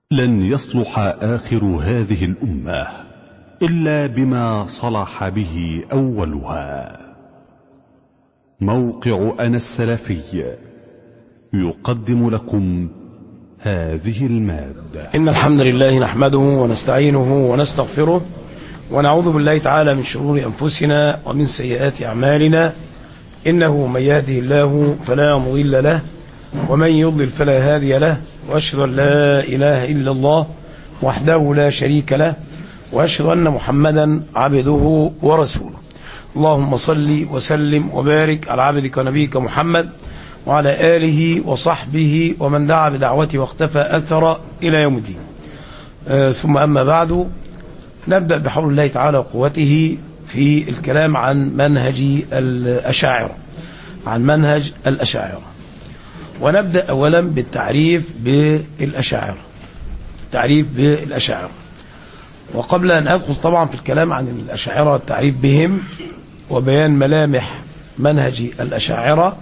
لن يصلح آخر هذه الأمة إلا بما صلح به أولها موقع أنا السلفي يقدم لكم هذه المادة إن الحمد لله نحمده ونستعينه ونستغفره ونعوذ بالله تعالى من شرور أنفسنا ومن سيئات أعمالنا إنه من يهده الله فلا مضل له ومن يضلل فلا هادي له وأشهد أن لا إله إلا الله وحده لا شريك له وأشهد أن محمدا عبده ورسوله اللهم صل وسلم وبارك على عبدك ونبيك محمد وعلى آله وصحبه ومن دعا بدعوته واختفى أثر إلى يوم الدين آه ثم أما بعد نبدأ بحول الله تعالى وقوته في الكلام عن منهج الأشاعرة عن منهج الأشاعرة ونبدأ أولا بالتعريف بالأشاعرة تعريف بالأشاعرة وقبل أن أدخل طبعا في الكلام عن الأشاعرة والتعريف بهم وبيان ملامح منهج الأشاعرة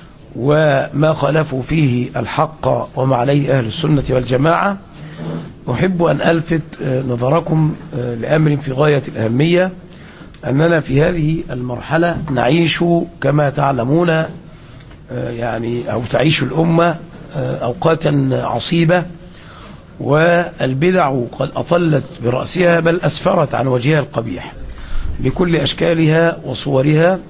وما خالفوا فيه الحق وما عليه أهل السنة والجماعة أحب أن ألفت نظركم لأمر في غاية الأهمية أننا في هذه المرحلة نعيش كما تعلمون يعني أو تعيش الأمة أوقاتا عصيبة والبدع قد أطلت برأسها بل أسفرت عن وجهها القبيح بكل أشكالها وصورها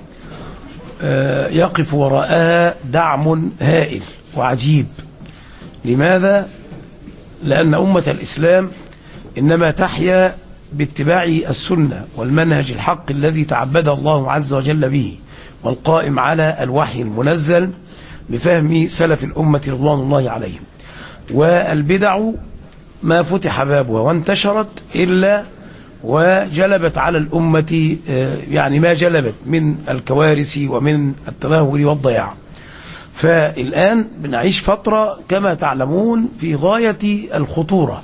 يقف وراءها دعم هائل وعجيب لماذا؟ لأن أمة الإسلام إنما تحيا باتباع السنة والمنهج الحق الذي تعبد الله عز وجل به والقائم على الوحي المنزل بفهم سلف الأمة رضوان الله عليهم والبدع ما فتح بابها وانتشرت إلا وجلبت على الأمة يعني ما جلبت من الكوارث ومن التدهور والضياع فالآن بنعيش فترة كما تعلمون في غاية الخطورة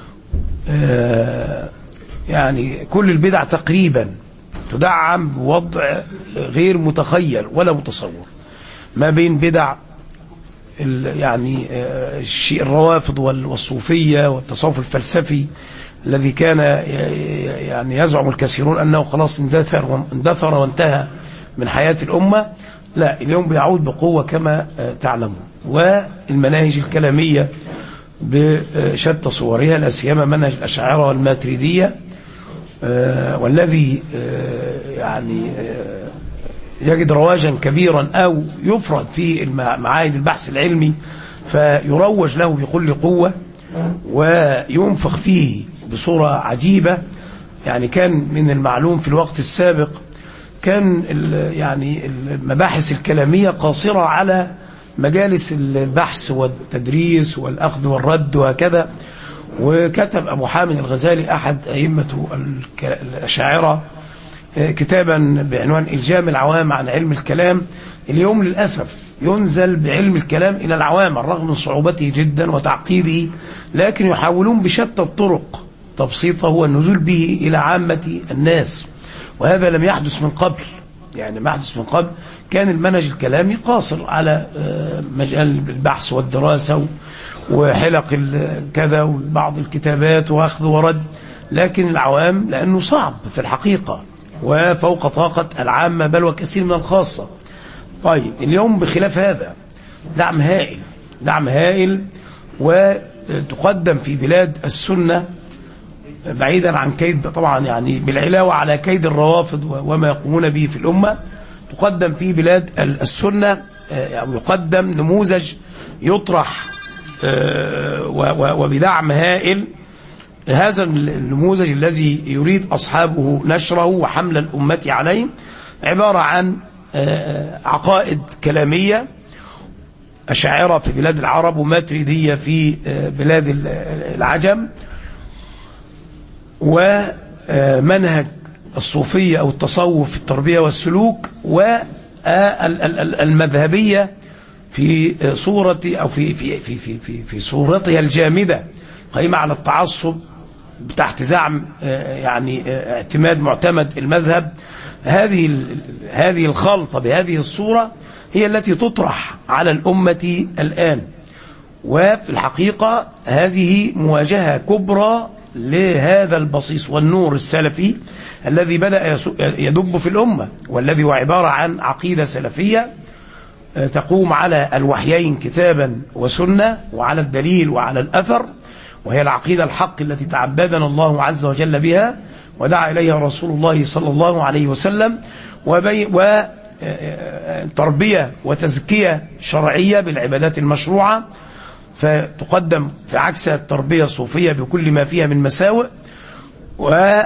يعني كل البدع تقريبا تدعم بوضع غير متخيل ولا متصور ما بين بدع يعني الشيء الروافض والصوفية والتصوف الفلسفي الذي كان يعني يزعم الكثيرون أنه خلاص اندثر اندثر وانتهى من حياة الأمة لا اليوم بيعود بقوة كما تعلمون والمناهج الكلامية بشتى صورها لا سيما منهج الأشاعرة والماتريدية والذي يعني يجد رواجا كبيرا أو يفرد في معاهد البحث العلمي فيروج له بكل قوة وينفخ فيه بصورة عجيبة يعني كان من المعلوم في الوقت السابق كان يعني المباحث الكلامية قاصرة على مجالس البحث والتدريس والأخذ والرد وهكذا وكتب أبو حامد الغزالي أحد أئمة الأشاعرة كتابا بعنوان إلجام العوام عن علم الكلام اليوم للأسف ينزل بعلم الكلام إلى العوام الرغم من صعوبته جدا وتعقيده لكن يحاولون بشتى الطرق تبسيطه والنزول به إلى عامة الناس وهذا لم يحدث من قبل يعني ما يحدث من قبل كان المنهج الكلامي قاصر على مجال البحث والدراسة وحلق كذا وبعض الكتابات واخذ ورد لكن العوام لأنه صعب في الحقيقة وفوق طاقة العامة بل وكثير من الخاصة طيب اليوم بخلاف هذا دعم هائل دعم هائل وتقدم في بلاد السنة بعيدا عن كيد طبعا يعني بالعلاوة على كيد الروافض وما يقومون به في الأمة تقدم في بلاد السنة أو يقدم نموذج يطرح وبدعم هائل هذا النموذج الذي يريد أصحابه نشره وحمل الأمة عليه عبارة عن عقائد كلامية أشاعرة في بلاد العرب وماتريدية في بلاد العجم ومنهج الصوفية أو التصوف في التربية والسلوك والمذهبية في صورة أو في في في في في, في صورتها الجامدة قائمة على التعصب تحت زعم يعني اعتماد معتمد المذهب هذه هذه الخلطة بهذه الصورة هي التي تطرح على الأمة الآن وفي الحقيقة هذه مواجهة كبرى لهذا البصيص والنور السلفي الذي بدأ يدب في الأمة والذي هو عبارة عن عقيدة سلفية تقوم على الوحيين كتابا وسنة وعلى الدليل وعلى الأثر وهي العقيدة الحق التي تعبدنا الله عز وجل بها ودعا إليها رسول الله صلى الله عليه وسلم وبي وتربية وتزكية شرعية بالعبادات المشروعة فتقدم في عكس التربية الصوفية بكل ما فيها من مساوئ و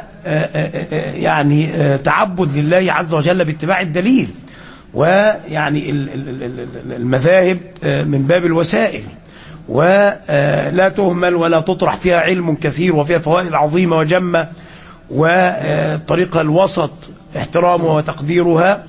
يعني تعبد لله عز وجل باتباع الدليل ويعني المذاهب من باب الوسائل ولا تهمل ولا تطرح فيها علم كثير وفيها فوائد عظيمة وجمة وطريقة الوسط احترامها وتقديرها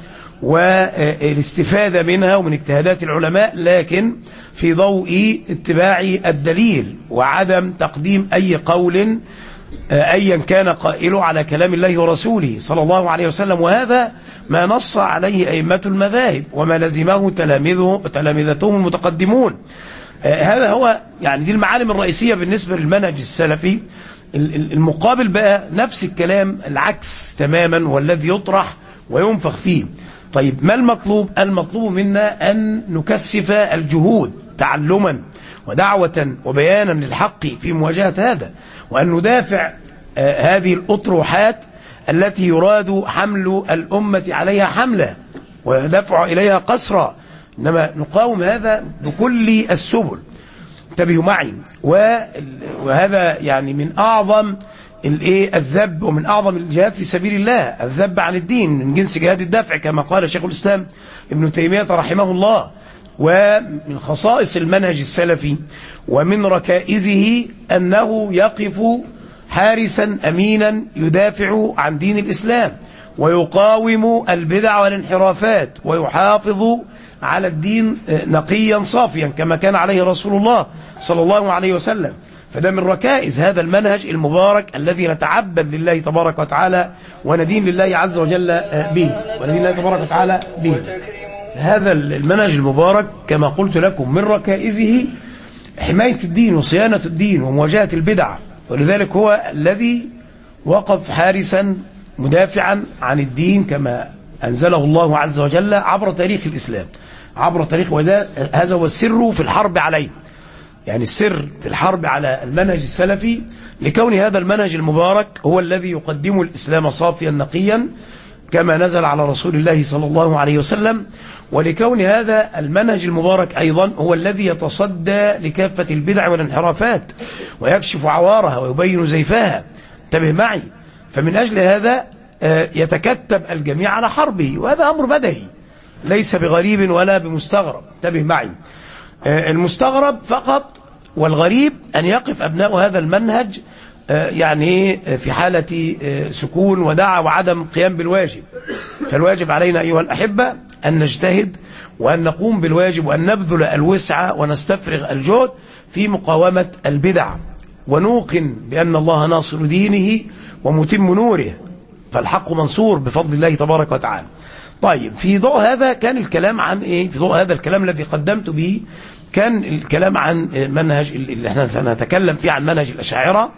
والاستفادة منها ومن اجتهادات العلماء لكن في ضوء اتباع الدليل وعدم تقديم أي قول أيا كان قائله على كلام الله ورسوله صلى الله عليه وسلم وهذا ما نص عليه أئمة المذاهب وما لزمه تلامذه تلامذتهم المتقدمون هذا هو يعني دي المعالم الرئيسية بالنسبة للمنهج السلفي المقابل بقى نفس الكلام العكس تماما والذي يطرح وينفخ فيه طيب ما المطلوب المطلوب منا أن نكثف الجهود تعلما ودعوة وبيانا للحق في مواجهة هذا وأن ندافع آه هذه الأطروحات التي يراد حمل الأمة عليها حملة ودفع إليها قسرا إنما نقاوم هذا بكل السبل انتبهوا معي وهذا يعني من أعظم الايه الذب ومن اعظم الجهاد في سبيل الله الذب عن الدين من جنس جهاد الدفع كما قال شيخ الاسلام ابن تيميه رحمه الله ومن خصائص المنهج السلفي ومن ركائزه انه يقف حارسا امينا يدافع عن دين الاسلام ويقاوم البدع والانحرافات ويحافظ على الدين نقيا صافيا كما كان عليه رسول الله صلى الله عليه وسلم فده من ركائز هذا المنهج المبارك الذي نتعبد لله تبارك وتعالى وندين لله عز وجل به وندين لله تبارك وتعالى به هذا المنهج المبارك كما قلت لكم من ركائزه حماية الدين وصيانة الدين ومواجهة البدع ولذلك هو الذي وقف حارسا مدافعا عن الدين كما أنزله الله عز وجل عبر تاريخ الإسلام عبر تاريخ وده هذا هو السر في الحرب عليه يعني السر في الحرب على المنهج السلفي لكون هذا المنهج المبارك هو الذي يقدم الإسلام صافيا نقيا كما نزل على رسول الله صلى الله عليه وسلم ولكون هذا المنهج المبارك أيضا هو الذي يتصدى لكافة البدع والانحرافات ويكشف عوارها ويبين زيفها انتبه معي فمن أجل هذا يتكتب الجميع على حربه وهذا أمر بدهي ليس بغريب ولا بمستغرب انتبه معي المستغرب فقط والغريب أن يقف أبناء هذا المنهج يعني في حالة سكون ودعا وعدم قيام بالواجب فالواجب علينا أيها الأحبة أن نجتهد وأن نقوم بالواجب وأن نبذل الوسع ونستفرغ الجهد في مقاومة البدع ونوقن بأن الله ناصر دينه ومتم نوره فالحق منصور بفضل الله تبارك وتعالى طيب في ضوء هذا كان الكلام عن ايه في ضوء هذا الكلام الذي قدمت به كان الكلام عن منهج اللي احنا سنتكلم فيه عن منهج الاشاعره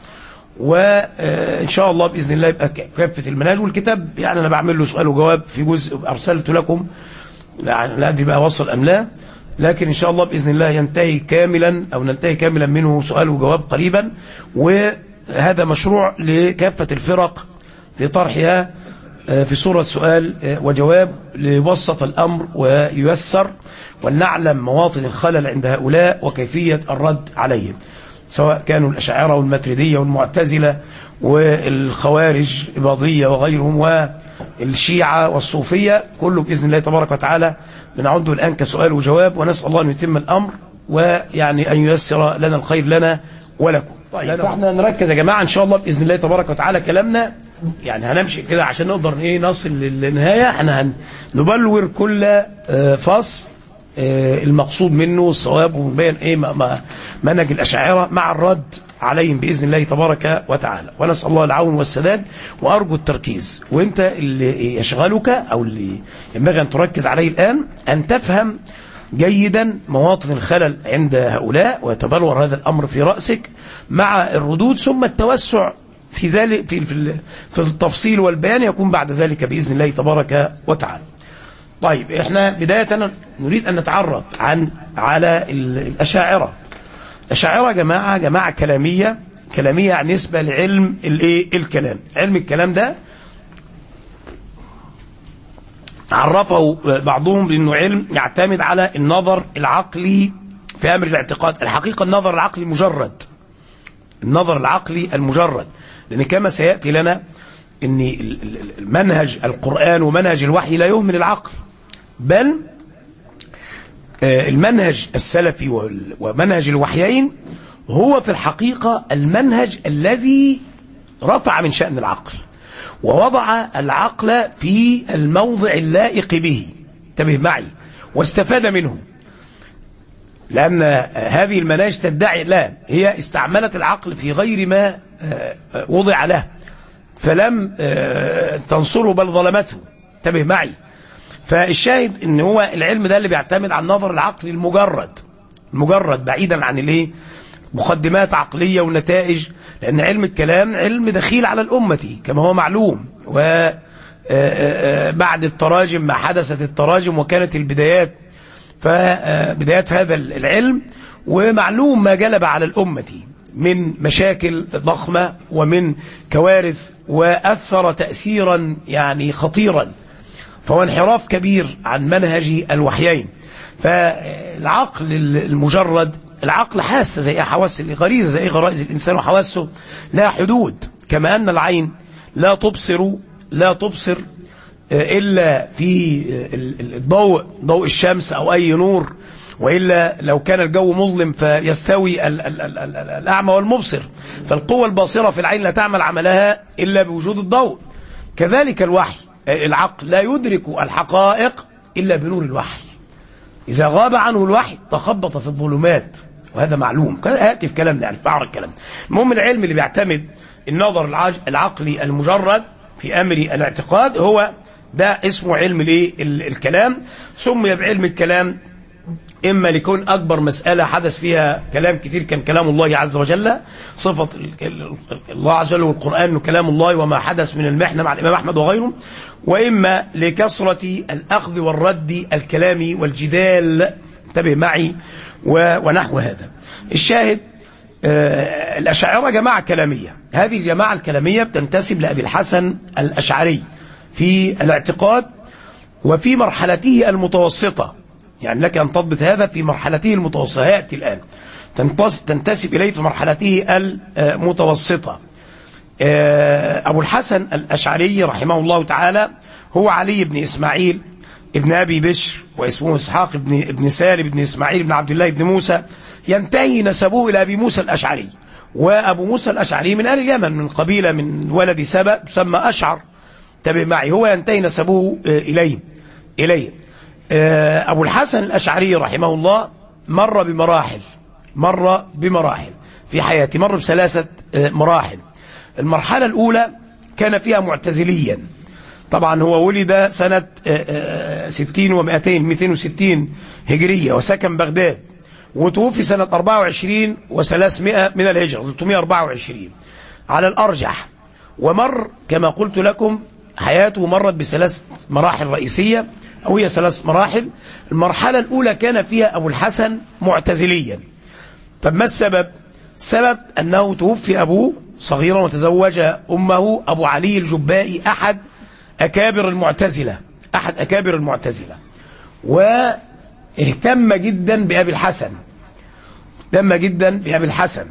وان شاء الله باذن الله يبقى كافه المنهج والكتاب يعني انا بعمل له سؤال وجواب في جزء ارسلته لكم لا ادري بقى وصل ام لا لكن ان شاء الله باذن الله ينتهي كاملا او ننتهي كاملا منه سؤال وجواب قريبا وهذا مشروع لكافه الفرق في طرحها في صورة سؤال وجواب ليبسط الأمر وييسر ولنعلم مواطن الخلل عند هؤلاء وكيفية الرد عليهم سواء كانوا الأشاعرة والماتريدية والمعتزلة والخوارج الإباضية وغيرهم والشيعة والصوفية كله بإذن الله تبارك وتعالى بنعده الآن كسؤال وجواب ونسأل الله أن يتم الأمر ويعني أن ييسر لنا الخير لنا ولكم طيب فاحنا نركز يا جماعة إن شاء الله بإذن الله تبارك وتعالى كلامنا يعني هنمشي كده عشان نقدر ايه نصل للنهاية احنا هنبلور كل فصل المقصود منه الصواب ونبين ايه منهج الأشاعرة مع الرد عليهم بإذن الله تبارك وتعالى ونسأل الله العون والسداد وأرجو التركيز وانت اللي يشغلك أو اللي ينبغي أن تركز عليه الآن أن تفهم جيدا مواطن الخلل عند هؤلاء ويتبلور هذا الأمر في رأسك مع الردود ثم التوسع في ذلك في في في التفصيل والبيان يكون بعد ذلك بإذن الله تبارك وتعالى طيب احنا بداية نريد أن نتعرف عن على الأشاعرة الأشاعرة جماعة جماعة كلامية كلامية نسبة لعلم الايه الكلام علم الكلام ده عرفه بعضهم بأنه علم يعتمد على النظر العقلي في أمر الاعتقاد الحقيقة النظر العقلي مجرد النظر العقلي المجرد لأن كما سيأتي لنا أن المنهج القرآن ومنهج الوحي لا يهمل العقل بل المنهج السلفي ومنهج الوحيين هو في الحقيقة المنهج الذي رفع من شأن العقل ووضع العقل في الموضع اللائق به انتبه معي واستفاد منه لأن هذه المناهج تدعي لا هي استعملت العقل في غير ما وضع له فلم تنصره بل ظلمته انتبه معي فالشاهد ان هو العلم ده اللي بيعتمد على النظر العقلي المجرد المجرد بعيدا عن الايه مقدمات عقلية ونتائج لأن علم الكلام علم دخيل على الأمة كما هو معلوم وبعد التراجم ما حدثت التراجم وكانت البدايات فبدايات هذا العلم ومعلوم ما جلب على الأمة من مشاكل ضخمة ومن كوارث وأثر تأثيرا يعني خطيرا فهو انحراف كبير عن منهج الوحيين فالعقل المجرد العقل حاسة زي حواس غريزة زي غرائز الإنسان وحواسه لا حدود كما أن العين لا تبصر لا تبصر إلا في الضوء ضوء الشمس أو أي نور وإلا لو كان الجو مظلم فيستوي ال ال ال ال الأعمى والمبصر فالقوة الباصرة في العين لا تعمل عملها إلا بوجود الضوء كذلك الوحي العقل لا يدرك الحقائق إلا بنور الوحي إذا غاب عنه الوحي تخبط في الظلمات وهذا معلوم هاتي في كلامنا يعني في أعرض الكلام المهم العلم اللي بيعتمد النظر العقلي المجرد في أمر الاعتقاد هو ده اسمه علم الايه الكلام سمي بعلم الكلام إما لكون أكبر مسألة حدث فيها كلام كثير كان كلام الله عز وجل صفة الله عز وجل والقرآن أنه كلام الله وما حدث من المحنة مع الإمام أحمد وغيره وإما لكثرة الأخذ والرد الكلامي والجدال انتبه معي ونحو هذا الشاهد آه الأشاعرة جماعة كلامية هذه الجماعة الكلامية بتنتسب لأبي الحسن الأشعري في الاعتقاد وفي مرحلته المتوسطة يعني لك أن تضبط هذا في مرحلته المتوسطة يأتي الآن تنتسب إليه في مرحلته المتوسطة أبو الحسن الأشعري رحمه الله تعالى هو علي بن إسماعيل ابن أبي بشر واسمه إسحاق بن, ابن سالم بن إسماعيل بن عبد الله بن موسى ينتهي نسبه إلى أبي موسى الأشعري وأبو موسى الأشعري من أهل اليمن من قبيلة من ولد سبأ تسمى أشعر تبع معي هو ينتهي نسبه إليه إليه أبو الحسن الأشعري رحمه الله مر بمراحل مر بمراحل في حياته مر بثلاثة مراحل المرحلة الأولى كان فيها معتزليا طبعا هو ولد سنة 60 و200 260 هجرية وسكن بغداد وتوفي سنة 24 و300 من الهجرة 324 على الأرجح ومر كما قلت لكم حياته مرت بثلاث مراحل رئيسية أو هي ثلاث مراحل المرحلة الأولى كان فيها أبو الحسن معتزليا طب ما السبب سبب أنه توفي أبوه صغيرا وتزوج أمه أبو علي الجبائي أحد أكابر المعتزلة أحد أكابر المعتزلة واهتم جدا بأبي الحسن اهتم جدا بأبي الحسن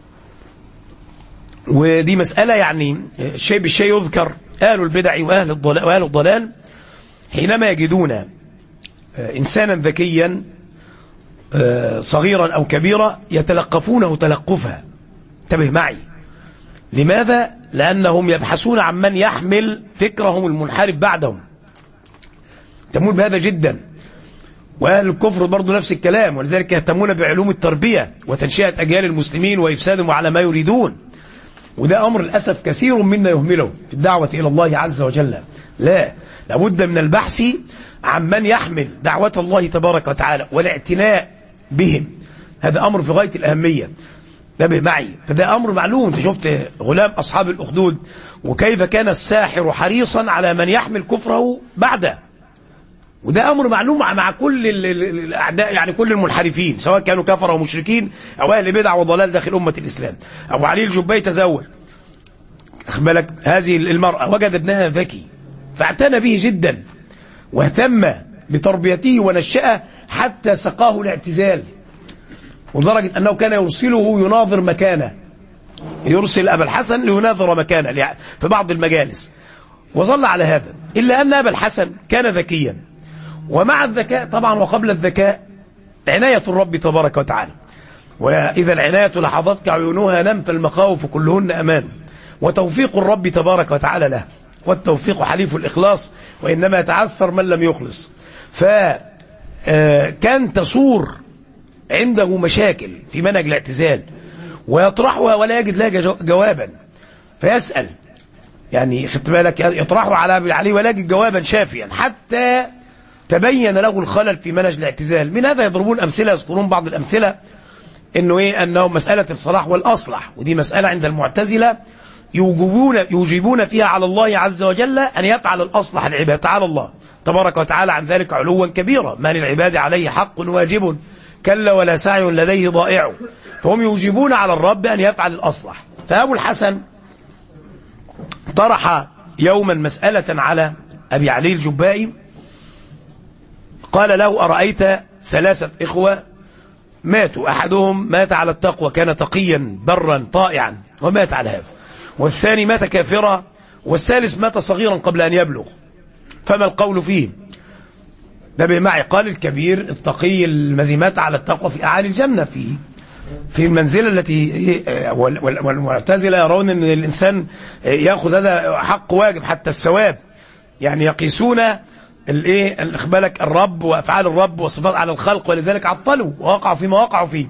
ودي مسألة يعني الشيء بالشيء يذكر أهل البدع وأهل الضلال, وأهل الضلال حينما يجدون إنسانا ذكيا صغيرا أو كبيرا يتلقفونه تلقفا انتبه معي لماذا؟ لأنهم يبحثون عن من يحمل فكرهم المنحرف بعدهم يهتمون بهذا جدا وأهل الكفر برضو نفس الكلام ولذلك يهتمون بعلوم التربية وتنشئة أجيال المسلمين وإفسادهم على ما يريدون وده أمر للأسف كثير منا يهمله في الدعوة إلى الله عز وجل لا لابد من البحث عن من يحمل دعوة الله تبارك وتعالى والاعتناء بهم هذا أمر في غاية الأهمية انتبه معي فده أمر معلوم انت شفت غلام أصحاب الأخدود وكيف كان الساحر حريصا على من يحمل كفره بعده وده أمر معلوم مع كل الأعداء يعني كل المنحرفين سواء كانوا كفرة ومشركين أو أهل بدع وضلال داخل أمة الإسلام أبو علي الجبي تزوج بالك هذه المرأة وجد ابنها ذكي فاعتنى به جدا واهتم بتربيته ونشأه حتى سقاه الاعتزال ولدرجة أنه كان يرسله يناظر مكانه يرسل أبا الحسن ليناظر مكانه في بعض المجالس وظل على هذا إلا أن أبا الحسن كان ذكيا ومع الذكاء طبعا وقبل الذكاء عناية الرب تبارك وتعالى وإذا العناية لحظتك عيونها نم فالمخاوف كلهن أمان وتوفيق الرب تبارك وتعالى له والتوفيق حليف الإخلاص وإنما يتعثر من لم يخلص فكان تصور عنده مشاكل في منهج الاعتزال ويطرحها ولا يجد لها جوابا فيسأل يعني خدت بالك يطرحه على عليه ولا يجد جوابا شافيا حتى تبين له الخلل في منهج الاعتزال من هذا يضربون أمثلة يذكرون بعض الأمثلة انه ايه انه مسألة الصلاح والأصلح ودي مسألة عند المعتزلة يوجبون يوجبون فيها على الله عز وجل أن يفعل الأصلح العباد تعالى الله تبارك وتعالى عن ذلك علوا كبيرا ما للعباد عليه حق واجب كلا ولا سعي لديه ضائع فهم يوجبون على الرب أن يفعل الأصلح فأبو الحسن طرح يوما مسألة على أبي علي الجبائي قال له أرأيت ثلاثة إخوة ماتوا أحدهم مات على التقوى كان تقيا برا طائعا ومات على هذا والثاني مات كافرا والثالث مات صغيرا قبل أن يبلغ فما القول فيه نبي معي قال الكبير التقي الذي مات على التقوى في أعالي الجنة في في المنزلة التي والمعتزلة يرون أن الإنسان يأخذ هذا حق واجب حتى الثواب يعني يقيسون الايه الاخبالك الرب وافعال الرب وصفات على الخلق ولذلك عطلوا ووقعوا فيما وقعوا فيه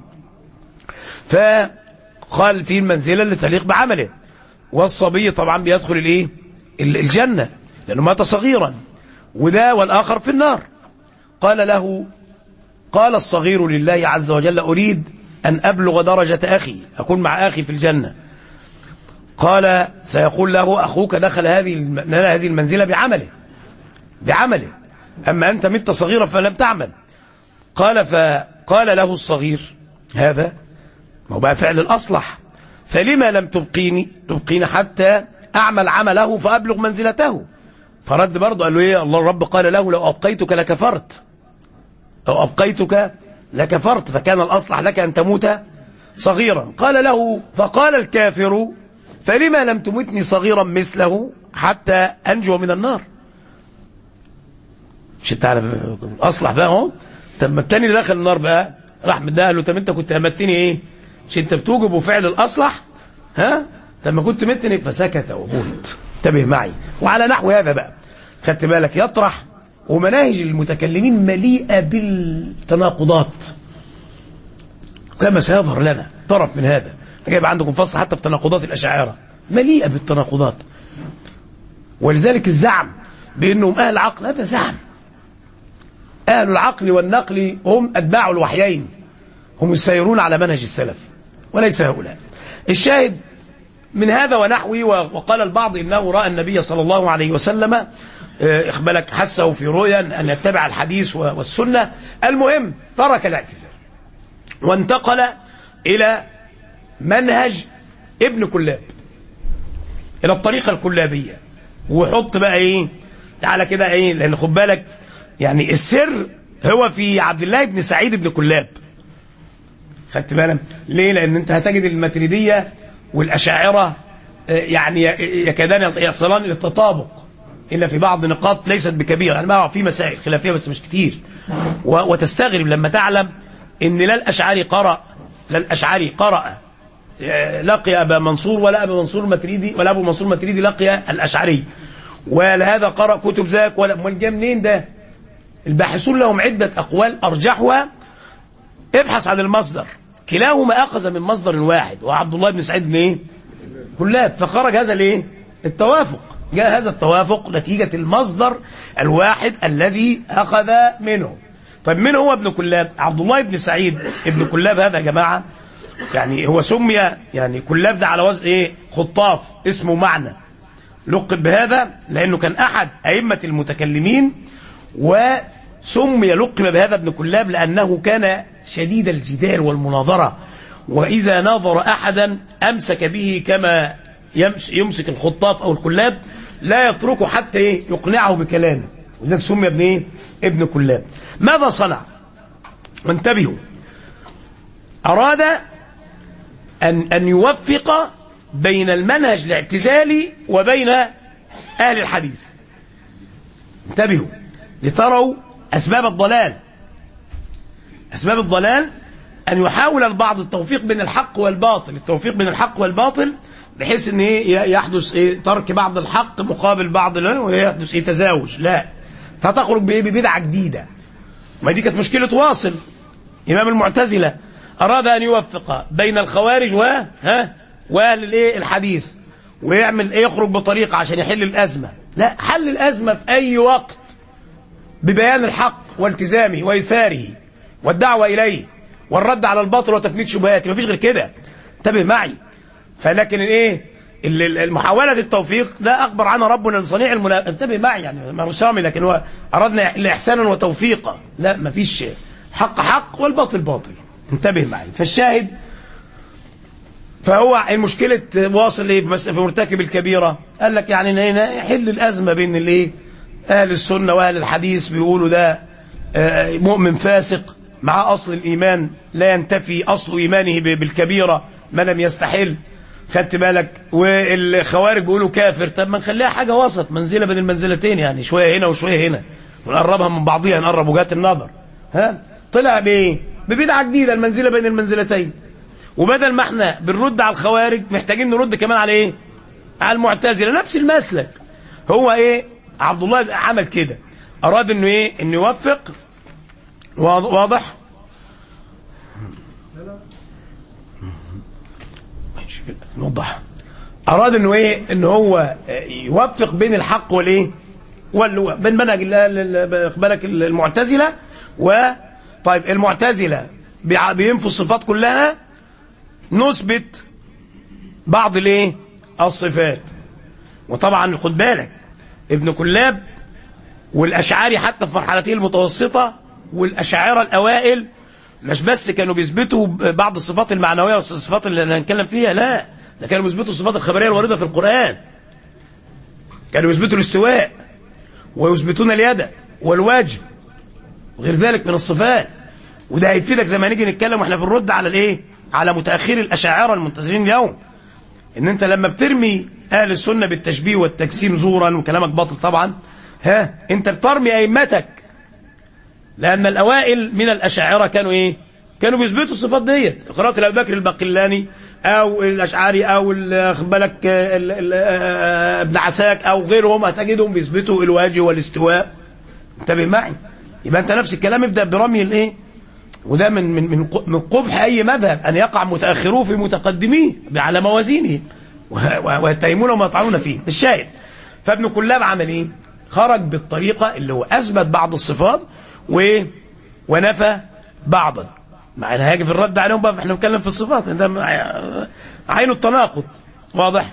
فقال في المنزله اللي تليق بعمله والصبي طبعا بيدخل الايه الجنه لانه مات صغيرا وده والاخر في النار قال له قال الصغير لله عز وجل اريد ان ابلغ درجه اخي اكون مع اخي في الجنه قال سيقول له اخوك دخل هذه هذه المنزله بعمله بعمله أما أنت مت صغيرا فلم تعمل قال فقال له الصغير هذا ما هو بقى فعل الأصلح فلما لم تبقيني تبقيني حتى أعمل عمله فأبلغ منزلته فرد برضه قال له إيه الله الرب قال له لو أبقيتك لكفرت لو أبقيتك لكفرت فكان الأصلح لك أن تموت صغيرا قال له فقال الكافر فلما لم تمتني صغيرا مثله حتى أنجو من النار مش انت عارف اصلح بقى اهو طب ما التاني اللي دخل النار بقى راح مديها قال له طب انت كنت امتني ايه مش انت بتوجب فعل الاصلح ها طب ما كنت متني فسكت وموت انتبه معي وعلى نحو هذا بقى خدت بالك يطرح ومناهج المتكلمين مليئه بالتناقضات كما سيظهر لنا طرف من هذا جايب عندكم فصل حتى في تناقضات الاشاعره مليئه بالتناقضات ولذلك الزعم بانهم اهل عقل هذا زعم أهل العقل والنقل هم أتباع الوحيين هم السيرون على منهج السلف وليس هؤلاء الشاهد من هذا ونحوه وقال البعض إنه رأى النبي صلى الله عليه وسلم إخبالك حسه في رؤيا أن يتبع الحديث والسنة المهم ترك الاعتزال وانتقل إلى منهج ابن كلاب إلى الطريقة الكلابية وحط بقى إيه تعالى كده إيه لأن خد بالك يعني السر هو في عبد الله بن سعيد بن كلاب خدت بالك ليه لان انت هتجد الماتريديه والاشاعره يعني يكادان يصلان الى التطابق الا في بعض نقاط ليست بكبيره يعني ما في مسائل خلافيه بس مش كتير وتستغرب لما تعلم ان لا الاشعري قرأ لا الاشعري قرأ لقي ابا منصور ولا ابا منصور الماتريدي ولا ابو منصور الماتريدي لقي الاشعري ولا هذا قرأ كتب ذاك ولا امال جه منين ده الباحثون لهم عدة أقوال أرجحها ابحث عن المصدر كلاهما أخذ من مصدر واحد وعبد الله بن سعيد بن إيه؟ كلاب فخرج هذا الايه التوافق جاء هذا التوافق نتيجة المصدر الواحد الذي أخذ منه طيب من هو ابن كلاب عبد الله بن سعيد ابن كلاب هذا يا جماعة يعني هو سمي يعني كلاب ده على وزن ايه خطاف اسمه معنى لقب بهذا لأنه كان أحد أئمة المتكلمين وسمي لقب بهذا ابن كلاب لأنه كان شديد الجدال والمناظرة وإذا ناظر أحدا أمسك به كما يمسك الخطاف أو الكلاب لا يتركه حتى إيه يقنعه بكلامه ولذلك سمي ابن إيه ابن كلاب ماذا صنع وانتبهوا أراد أن, أن يوفق بين المنهج الاعتزالي وبين أهل الحديث انتبهوا لتروا أسباب الضلال أسباب الضلال أن يحاول البعض التوفيق بين الحق والباطل التوفيق بين الحق والباطل بحيث ان ايه يحدث ايه ترك بعض الحق مقابل بعض ويحدث ايه تزاوج لا فتخرج بايه ببدعه جديده ما دي كانت مشكله واصل امام المعتزله اراد ان يوفق بين الخوارج و ها واهل الايه الحديث ويعمل ايه يخرج بطريقه عشان يحل الازمه لا حل الازمه في اي وقت ببيان الحق والتزامه وايثاره والدعوه اليه والرد على الباطل وتثبيت شبهاته مفيش غير كده انتبه معي فلكن الايه المحاولة التوفيق ده أخبر عنها ربنا لصنيع المنا... انتبه معي يعني ما رشامي لكن هو أردنا إحسانا وتوفيقا لا ما فيش حق حق والباطل باطل انتبه معي فالشاهد فهو المشكلة واصل ايه في مرتكب الكبيرة قال لك يعني يحل الأزمة بين الايه أهل السنة وأهل الحديث بيقولوا ده مؤمن فاسق مع أصل الإيمان لا ينتفي أصل إيمانه بالكبيرة ما لم يستحل خدت بالك والخوارج بيقولوا كافر طب ما نخليها حاجة وسط منزلة بين المنزلتين يعني شوية هنا وشوية هنا ونقربها من بعضيها نقرب وجهات النظر ها طلع بايه ببدعة جديدة المنزلة بين المنزلتين وبدل ما احنا بنرد على الخوارج محتاجين نرد كمان على ايه على المعتزلة نفس المسلك هو ايه عبد الله عمل كده اراد انه ايه انه يوفق واضح نوضح اراد انه ايه ان هو يوفق بين الحق والايه وال بين منهج بالك المعتزله و طيب المعتزله بينفوا الصفات كلها نثبت بعض الايه الصفات وطبعا خد بالك ابن كلاب والاشعري حتى في مرحلته المتوسطه والاشاعره الاوائل مش بس كانوا بيثبتوا بعض الصفات المعنويه والصفات اللي هنتكلم فيها لا ده كانوا بيثبتوا الصفات الخبريه الوارده في القران كانوا يثبتوا الاستواء ويثبتون اليد والوجه وغير ذلك من الصفات وده هيفيدك زي ما نيجي نتكلم واحنا في الرد على الايه على متاخري الاشاعره المنتظرين اليوم ان انت لما بترمي اهل السنه بالتشبيه والتجسيم زورا وكلامك باطل طبعا ها انت بترمي ائمتك لأن الأوائل من الأشاعرة كانوا إيه؟ كانوا بيثبتوا الصفات ديت قراءة أبي بكر الباقلاني أو الأشعري أو خد بالك ابن عساك أو غيرهم هتجدهم بيثبتوا الوجه والاستواء انتبه معي يبقى أنت نفس الكلام ابدأ برمي الإيه؟ وده من من من من قبح أي مذهب أن يقع متأخروه في متقدميه على موازينه ويتهمونه وما يطعنون فيه الشاهد فابن كلاب عمل إيه؟ خرج بالطريقة اللي هو أثبت بعض الصفات و ونفى بعضا مع ان هاجي في الرد عليهم بقى احنا بنتكلم في الصفات ده عين التناقض واضح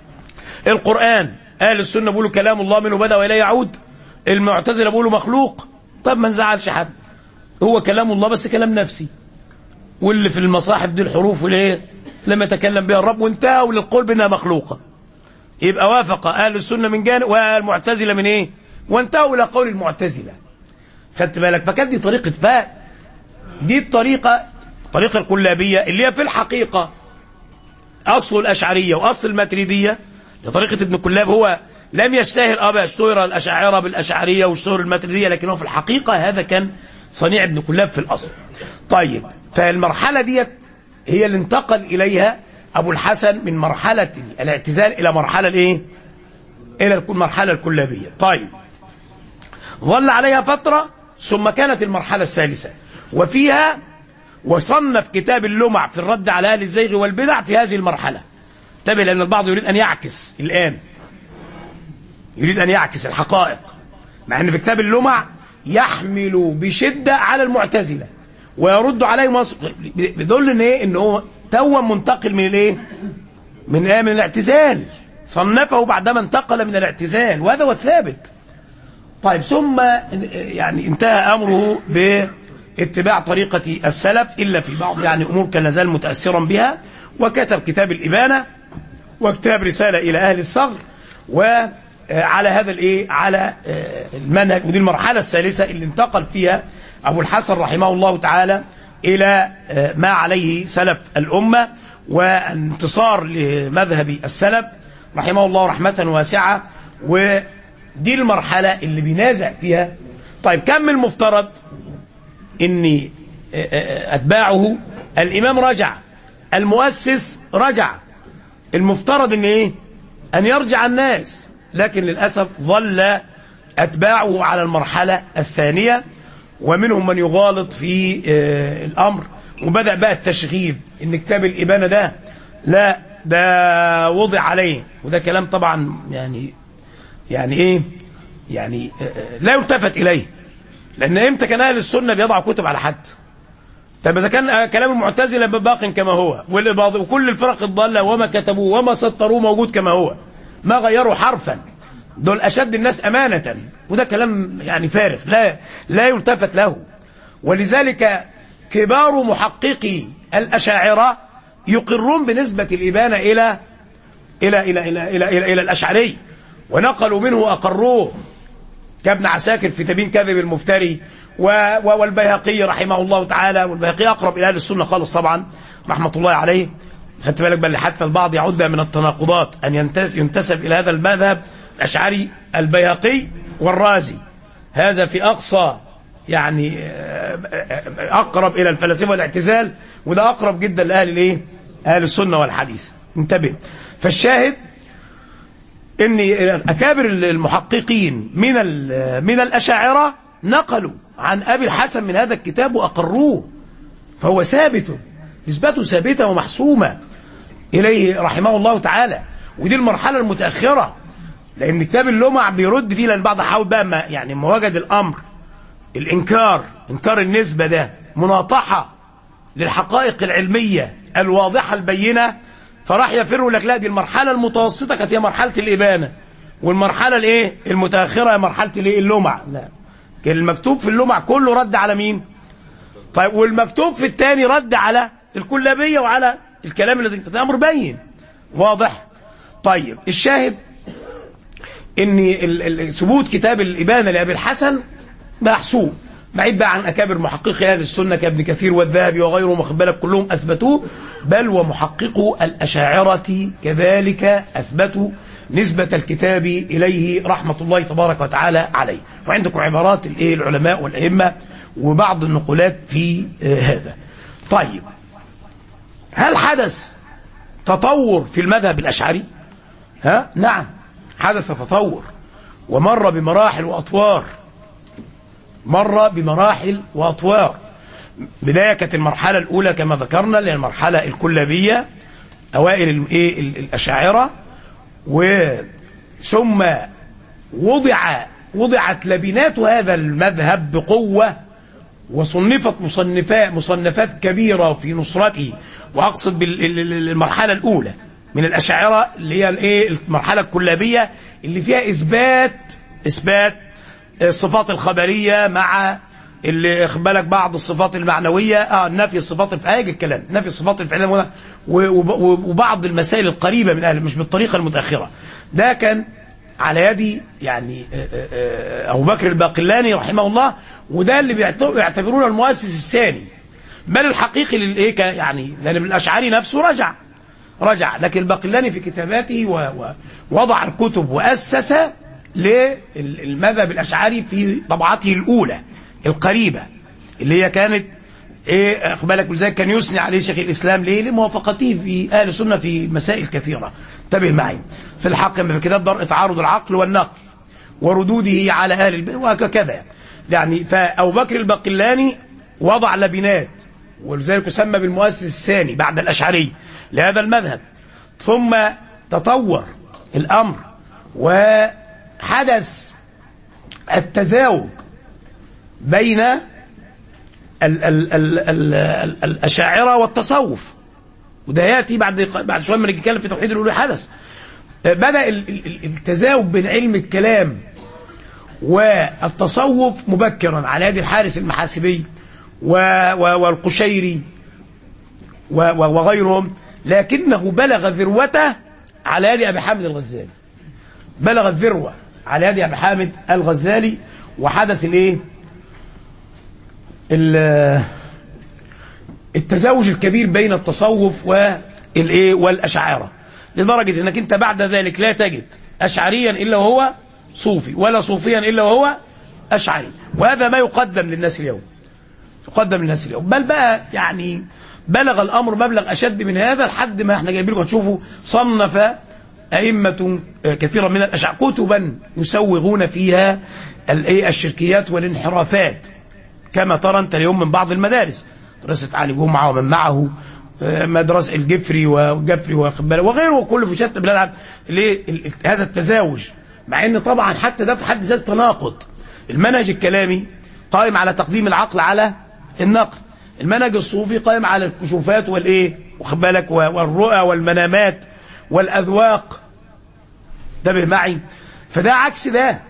القرآن اهل السنة بيقولوا كلام الله منه بدأ واليه يعود المعتزلة بيقولوا مخلوق طب ما نزعلش حد هو كلام الله بس كلام نفسي واللي في المصاحف دي الحروف والايه لما يتكلم بها الرب وانتهوا للقول بانها مخلوقه يبقى وافق اهل السنه من جانب والمعتزله من ايه وانتهوا الى قول المعتزله خدت بالك فكانت دي طريقة فهم دي الطريقة الطريقة الكلابية اللي هي في الحقيقة أصل الأشعرية وأصل الماتريدية لطريقة ابن كلاب هو لم يشتهر أبا اشتهر الأشاعرة بالأشعرية واشتهر الماتريدية لكن هو في الحقيقة هذا كان صنيع ابن كلاب في الأصل طيب فالمرحلة ديت هي اللي انتقل إليها أبو الحسن من مرحلة الاعتزال إلى مرحلة الإيه؟ إلى المرحلة الكلابية طيب ظل عليها فترة ثم كانت المرحلة الثالثة وفيها وصنف كتاب اللمع في الرد على أهل الزيغ والبدع في هذه المرحلة انتبه لأن البعض يريد أن يعكس الآن يريد أن يعكس الحقائق مع أن في كتاب اللمع يحمل بشدة على المعتزلة ويرد عليهم وص- بيدل ان ايه ان هو تو منتقل من الايه من ايه من الاعتزال صنفه بعدما انتقل من الاعتزال وهذا هو الثابت طيب ثم يعني انتهى امره باتباع طريقه السلف الا في بعض يعني امور كان لازال متاثرا بها وكتب كتاب الابانه وكتاب رساله الى اهل الثغر وعلى هذا الايه على آه، المنهج ودي المرحله الثالثه اللي انتقل فيها ابو الحسن رحمه الله تعالى الى آه، ما عليه سلف الامه وانتصار لمذهب السلف رحمه الله رحمه واسعه ودي المرحله اللي بينازع فيها طيب كم من المفترض ان اتباعه الامام رجع المؤسس رجع المفترض ان ايه ان يرجع الناس لكن للاسف ظل اتباعه على المرحله الثانيه ومنهم من يغالط في آه، الامر وبدا بقى التشغيب ان كتاب الابانه ده لا ده وضع عليه وده كلام طبعا يعني يعني ايه يعني آه، آه، لا يلتفت اليه لان امتى كان اهل السنه بيضعوا كتب على حد طب اذا كان آه، كلام المعتزله باق كما هو والإباض- وكل الفرق الضاله وما كتبوه وما سطروه موجود كما هو ما غيروا حرفا دول اشد الناس امانه وده كلام يعني فارغ لا لا يلتفت له ولذلك كبار محققي الاشاعره يقرون بنسبه الابانه الى الى الى الى الى, إلى, إلى الاشعري ونقلوا منه اقروه كابن عساكر في تبين كذب المفتري و و والبيهقي رحمه الله تعالى والبيهقي اقرب الى اهل السنه خالص طبعا رحمه الله عليه خدت بالك بل حتى البعض يعد من التناقضات ان ينتس- ينتسب الى هذا المذهب الاشعري البيهقي والرازي هذا في اقصى يعني آه، آه، اقرب الى الفلاسفه والاعتزال وده اقرب جدا لاهل الايه؟ اهل السنه والحديث انتبه فالشاهد ان اكابر المحققين من ال- من الاشاعره نقلوا عن ابي الحسن من هذا الكتاب واقروه فهو ثابت نسبته ثابته ومحسومه اليه رحمه الله تعالى ودي المرحله المتاخره لان كتاب اللمع بيرد فيه لان بعض حاول بقى ما يعني ما وجد الامر الانكار انكار النسبه ده مناطحه للحقائق العلميه الواضحه البينه فراح يفر لك لا دي المرحله المتوسطه كانت هي مرحله الابانه والمرحله الايه المتاخره هي مرحله الايه اللمع لا كان المكتوب في اللمع كله رد على مين طيب والمكتوب في الثاني رد على الكلابيه وعلى الكلام الذي ده امر بين واضح طيب الشاهد ان ال- ال- ثبوت كتاب الابانه لابي الحسن محسوب بعيد بقى عن اكابر محققي اهل السنه كابن كثير والذهبي وغيرهم واخد بالك كلهم اثبتوه بل ومحققو الاشاعره كذلك اثبتوا نسبة الكتاب إليه رحمة الله تبارك وتعالى عليه وعندكم عبارات الإيه العلماء والأئمة وبعض النقولات في آه، هذا طيب هل حدث تطور في المذهب الأشعري ها نعم حدث تطور ومر بمراحل وأطوار مر بمراحل وأطوار بداية كانت المرحلة الأولى كما ذكرنا اللي هي المرحلة الكلابية أوائل الإيه ال- الأشاعرة وثم وضع وضعت لبنات هذا المذهب بقوة وصنفت مصنفات مصنفات كبيرة في نصرته وأقصد بالمرحلة الأولى من الأشاعرة اللي هي الإيه المرحلة الكلابية اللي فيها إثبات إثبات الصفات الخبرية مع اللي بالك بعض الصفات المعنوية اه نفي الصفات الف- هيجي الكلام نفي الصفات الفعلية و- وب- وبعض المسائل القريبة من أهل مش بالطريقة المتأخرة ده كان على يد يعني آه، آه، آه، أبو بكر الباقلاني رحمه الله وده اللي بيعت- بيعتبرونه المؤسس الثاني بل الحقيقي للايه ك- يعني لان الاشعري نفسه رجع رجع لكن الباقلاني في كتاباته و- ووضع الكتب واسس للمذهب الاشعري في طبعته الاولى القريبه اللي هي كانت ايه اخد بالك ولذلك كان يثني عليه شيخ الاسلام ليه؟ لموافقته في اهل السنه في مسائل كثيره انتبه معي في الحق في كتاب درء تعارض العقل والنقل وردوده على اهل البيت وهكذا يعني فابو بكر الباقلاني وضع لبنات ولذلك يسمى بالمؤسس الثاني بعد الاشعري لهذا المذهب ثم تطور الأمر وحدث التزاوج بين ال ال ال ال ال الأشاعرة والتصوف وده يأتي بعد بعد شوية ما نتكلم في توحيد الألوهية حدث بدأ ال- ال- التزاوج بين علم الكلام والتصوف مبكرا على يد الحارس المحاسبي و- و- والقشيري و- و- وغيرهم لكنه بلغ ذروته على يد أبي حامد الغزالي بلغ الذروة على يد أبي حامد الغزالي وحدث الايه ال- التزاوج الكبير بين التصوف والايه والاشاعره لدرجه انك انت بعد ذلك لا تجد اشعريا الا وهو صوفي ولا صوفيا الا وهو اشعري وهذا ما يقدم للناس اليوم يقدم للناس اليوم بل بقى يعني بلغ الامر مبلغ اشد من هذا لحد ما احنا جايبين لكم تشوفوا صنف ائمه كثيرا من الاشعار كتبا يسوغون فيها الايه الشركيات والانحرافات كما ترى انت اليوم من بعض المدارس مدرسه علي جمعه ومن معه آه، مدرسه الجفري وجفري واخد بالك وغيره كله في شتى بلاد العالم. ليه ال- ال- هذا التزاوج مع ان طبعا حتى ده في حد ذاته تناقض المنهج الكلامي قائم على تقديم العقل على النقل المنهج الصوفي قائم على الكشوفات والايه واخد بالك و- والرؤى والمنامات والاذواق انتبه معي فده عكس ده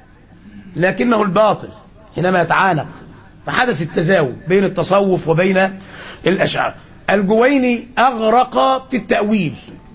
لكنه الباطل حينما يتعانق فحدث التزاوج بين التصوف وبين الأشعار الجويني أغرق في التأويل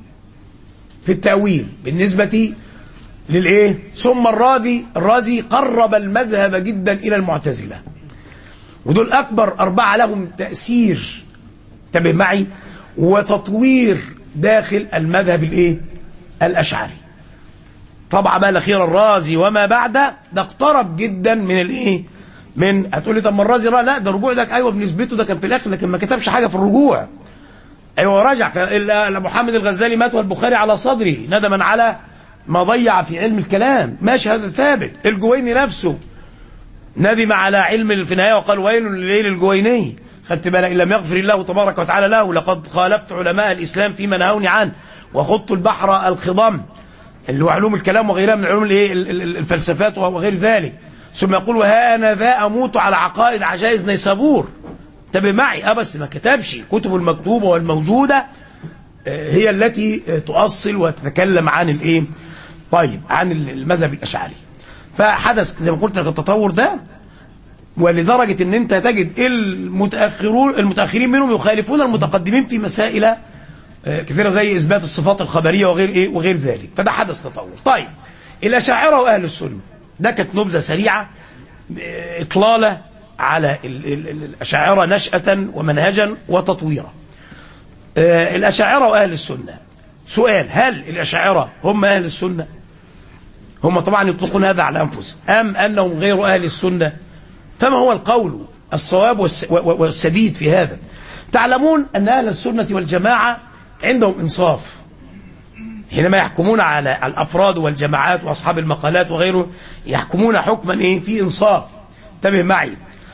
في التأويل بالنسبة للإيه ثم الرازي الرازي قرب المذهب جدا إلى المعتزلة ودول أكبر أربعة لهم تأثير انتبه معي وتطوير داخل المذهب الإيه الأشعري طبعا بقى الاخير الرازي وما بعده ده اقترب جدا من الايه من هتقول لي طب ما الرازي را لا ده الرجوع ده ايوه بنسبته ده كان في الاخر لكن ما كتبش حاجه في الرجوع ايوه رجع ف- الا إلا محمد الغزالي مات والبخاري على صدره ندما على ما ضيع في علم الكلام ماشي هذا ثابت الجويني نفسه ندم على علم في النهايه وقال ويل لليل الجويني خدت بالك ان لم يغفر الله تبارك وتعالى له لقد خالفت علماء الاسلام فيما نهوني عنه وخضت البحر الخضم اللي هو علوم الكلام وغيرها من علوم الايه ال- ال- الفلسفات وغير ذلك ثم يقول وها انا ذا اموت على عقائد عجائز نيسابور انتبه معي اه بس ما كتبش كتب المكتوبه والموجوده آه، هي التي آه، تؤصل وتتكلم عن الايه طيب عن المذهب الاشعري فحدث زي ما قلت لك التطور ده ولدرجه ان انت تجد المتاخرون المتاخرين منهم يخالفون المتقدمين في مسائل آه، كثيره زي اثبات الصفات الخبريه وغير ايه وغير ذلك فده حدث تطور طيب الاشاعره واهل السنه ده كانت نبذه سريعه آه، اطلاله على ال- ال- ال- الاشاعره نشاه ومنهجا وتطويرا آه، الاشاعره واهل السنه سؤال هل الاشاعره هم اهل السنه هم طبعا يطلقون هذا على انفسهم ام انهم غير اهل السنه فما هو القول الصواب والس- و- و- والسديد في هذا تعلمون ان اهل السنه والجماعه عندهم انصاف حينما يحكمون على الافراد والجماعات واصحاب المقالات وغيره يحكمون حكما ايه في انصاف انتبه معي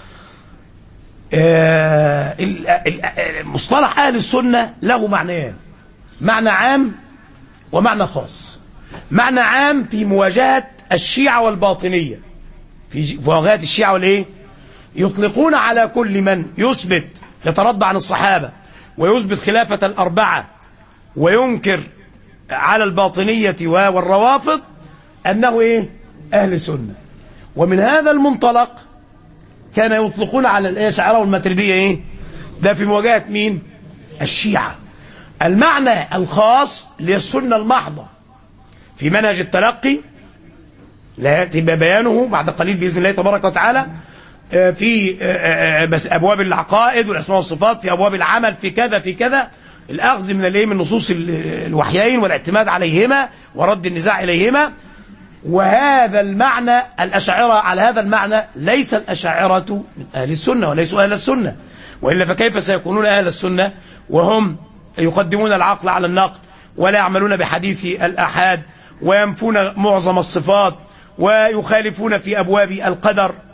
آه، ال- ال- مصطلح اهل السنه له معنيان معنى عام ومعنى خاص معنى عام في مواجهه الشيعه والباطنيه في ج- في مواجهه الشيعه والايه يطلقون على كل من يثبت يترضى عن الصحابه ويثبت خلافه الاربعه وينكر على الباطنيه و- والروافض انه ايه اهل سنه ومن هذا المنطلق كان يطلقون على الاشاعره والماتريديه ايه ده في مواجهه مين الشيعه المعنى الخاص للسنه المحضه في منهج التلقي لا ياتي بيانه بعد قليل باذن الله تبارك وتعالى آه، في آه، آه، بس ابواب العقائد والاسماء والصفات في ابواب العمل في كذا في كذا الاخذ من الايه من نصوص ال- الوحيين والاعتماد عليهما ورد النزاع اليهما وهذا المعنى الأشاعرة على هذا المعنى ليس الأشاعرة من أهل السنة وليسوا أهل السنة وإلا فكيف سيكونون أهل السنة وهم يقدمون العقل على النقل ولا يعملون بحديث الأحاد وينفون معظم الصفات ويخالفون في أبواب القدر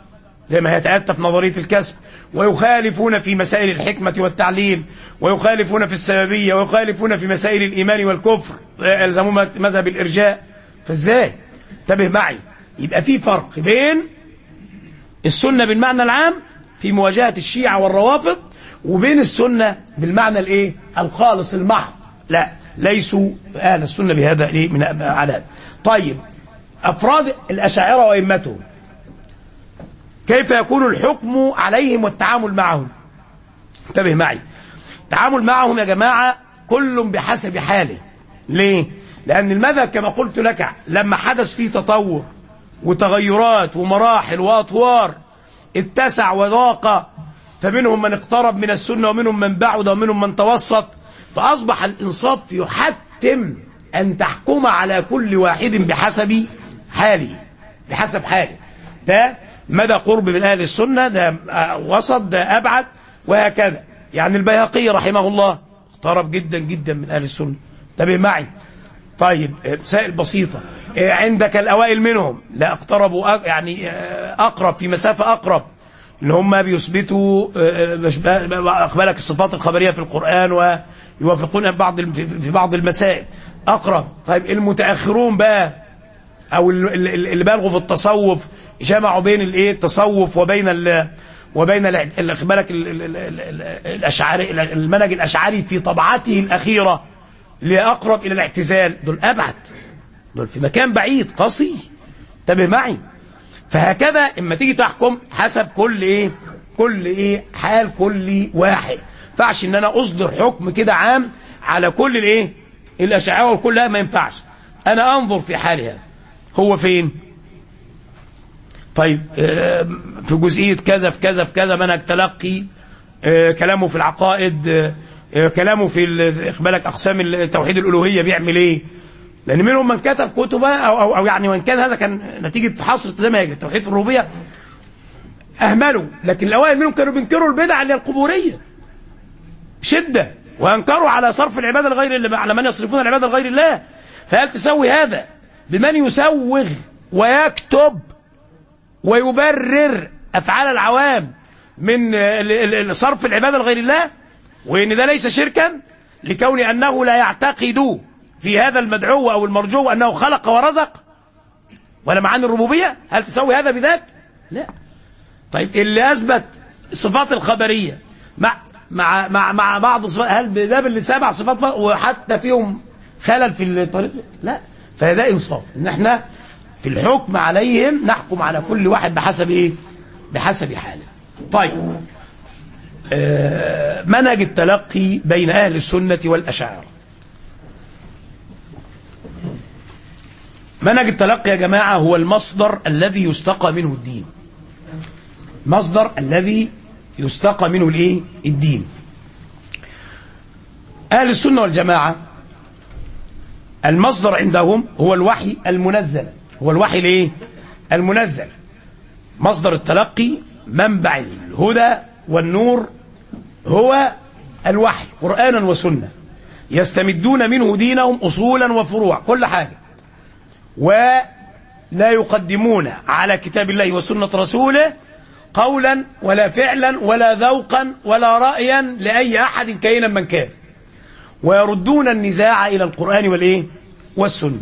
زي ما يتأتى في نظرية الكسب ويخالفون في مسائل الحكمة والتعليل ويخالفون في السببية ويخالفون في مسائل الإيمان والكفر يلزمون مذهب الإرجاء فازاي انتبه معي يبقى في فرق بين السنة بالمعنى العام في مواجهة الشيعة والروافض وبين السنة بالمعنى الايه الخالص المحض لا ليسوا اهل السنة بهذا الايه من على هذا طيب افراد الاشاعرة وائمتهم كيف يكون الحكم عليهم والتعامل معهم انتبه معي التعامل معهم يا جماعة كل بحسب حاله ليه لأن المذهب كما قلت لك لما حدث فيه تطور وتغيرات ومراحل وأطوار اتسع وضاق فمنهم من اقترب من السنة ومنهم من بعد ومنهم من توسط فأصبح الإنصاف يحتم أن تحكم على كل واحد بحسب حاله بحسب حاله ده مدى قرب من أهل السنة ده وسط ده أبعد وهكذا يعني البيهقي رحمه الله اقترب جدا جدا من أهل السنة انتبه معي طيب مسائل بسيطة عندك الأوائل منهم لا اقتربوا يعني أقرب في مسافة أقرب اللي هم بيثبتوا أقبلك الصفات الخبرية في القرآن ويوافقون بعض في بعض المسائل أقرب طيب المتأخرون بقى أو اللي بالغوا في التصوف جمعوا بين الايه التصوف وبين ال وبين بالك الاشعري المنهج الاشعري في طبعته الاخيره لاقرب الى الاعتزال دول ابعد دول في مكان بعيد قصي انتبه معي فهكذا اما تيجي تحكم حسب كل ايه كل ايه حال كل واحد ينفعش ان انا اصدر حكم كده عام على كل الايه الاشعار كلها ما ينفعش انا انظر في حالها هو فين طيب في جزئية كذا في كذا في كذا منهج تلقي كلامه في العقائد كلامه في إقبالك أقسام توحيد الألوهية بيعمل إيه لأن منهم من كتب كتب أو, أو, أو يعني وإن كان هذا كان نتيجة حصر زي ما التوحيد في الربوبية أهملوا لكن الأوائل منهم كانوا بينكروا البدع اللي هي القبورية شدة وأنكروا على صرف العبادة لغير الله على من يصرفون العبادة لغير الله فهل تسوي هذا بمن يسوغ ويكتب ويبرر أفعال العوام من صرف العبادة لغير الله وإن ده ليس شركا لكون أنه لا يعتقد في هذا المدعو أو المرجو أنه خلق ورزق ولا معاني الربوبية هل تسوي هذا بذاك لا طيب اللي أثبت الصفات الخبرية مع مع مع مع بعض الصفات هل ده باللي سبع صفات وحتى فيهم خلل في الطريق لا فده انصاف ان احنا في الحكم عليهم نحكم على كل واحد بحسب ايه بحسب حاله طيب آه منهج التلقي بين اهل السنه والاشاعره منهج التلقي يا جماعه هو المصدر الذي يستقى منه الدين مصدر الذي يستقى منه الايه الدين اهل السنه والجماعه المصدر عندهم هو الوحي المنزل هو الوحي الايه المنزل مصدر التلقي منبع الهدى والنور هو الوحي قرانا وسنه يستمدون منه دينهم اصولا وفروع كل حاجه ولا يقدمون على كتاب الله وسنه رسوله قولا ولا فعلا ولا ذوقا ولا رايا لاي احد كائنا من كان ويردون النزاع الى القران والايه والسنه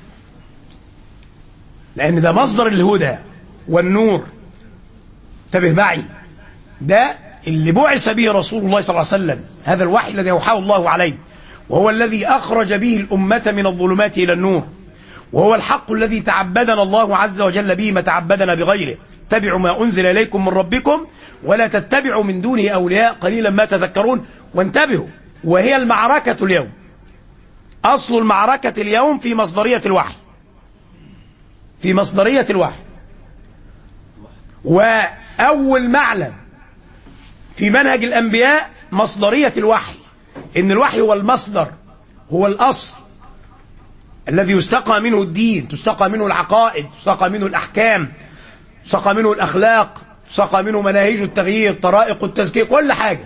لأن ده مصدر الهدى والنور انتبه معي ده اللي بعث به رسول الله صلى الله عليه وسلم هذا الوحي الذي أوحاه الله عليه وهو الذي أخرج به الأمة من الظلمات إلى النور وهو الحق الذي تعبدنا الله عز وجل به ما تعبدنا بغيره اتبعوا ما أنزل إليكم من ربكم ولا تتبعوا من دونه أولياء قليلا ما تذكرون وانتبهوا وهي المعركة اليوم أصل المعركة اليوم في مصدرية الوحي في مصدرية الوحي وأول معلم في منهج الأنبياء مصدرية الوحي إن الوحي هو المصدر هو الأصل الذي يستقى منه الدين تستقى منه العقائد تستقى منه الأحكام تستقى منه الأخلاق تستقى منه مناهج التغيير طرائق التزكية كل حاجة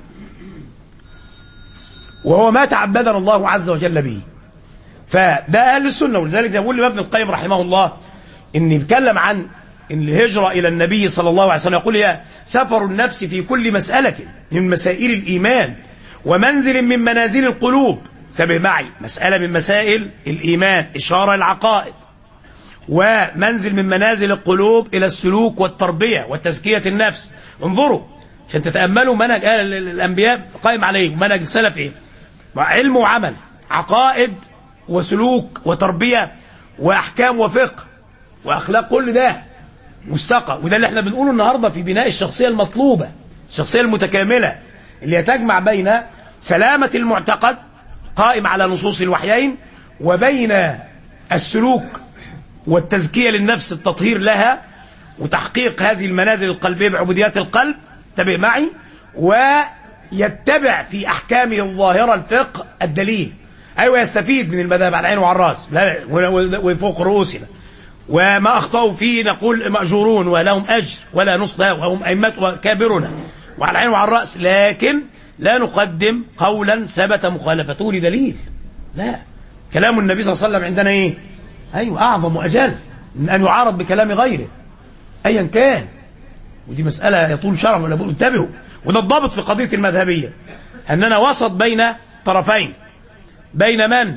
وهو ما تعبدنا الله عز وجل به فده أهل السنة ولذلك زي ما بيقول ابن القيم رحمه الله إن يتكلم عن الهجرة إلى النبي صلى الله عليه وسلم يقول يا سفر النفس في كل مسألة من مسائل الإيمان ومنزل من منازل القلوب انتبه معي مسألة من مسائل الإيمان إشارة العقائد ومنزل من منازل القلوب إلى السلوك والتربية وتزكية النفس انظروا عشان تتأملوا منهج آل الأنبياء قائم عليه منهج السلف إيه علم وعمل عقائد وسلوك وتربية وأحكام وفقه وأخلاق كل ده مستقى وده اللي احنا بنقوله النهاردة في بناء الشخصية المطلوبة الشخصية المتكاملة اللي تجمع بين سلامة المعتقد قائم على نصوص الوحيين وبين السلوك والتزكية للنفس التطهير لها وتحقيق هذه المنازل القلبية بعبوديات القلب انتبه معي ويتبع في أحكامه الظاهرة الفقه الدليل أيوة يستفيد من المذهب على العين وعلى الرأس لا وفوق رؤوسنا وما أخطأوا فيه نقول مأجورون ولهم أجر ولا نص وهم أئمة وكابرنا وعلى العين وعلى الرأس لكن لا نقدم قولا ثبت مخالفته لدليل لا كلام النبي صلى الله عليه وسلم عندنا ايه ايوه اعظم واجل من ان يعارض بكلام غيره ايا كان ودي مساله يطول شرف ولا بقول انتبهوا وده الضابط في قضيه المذهبيه اننا وسط بين طرفين بين من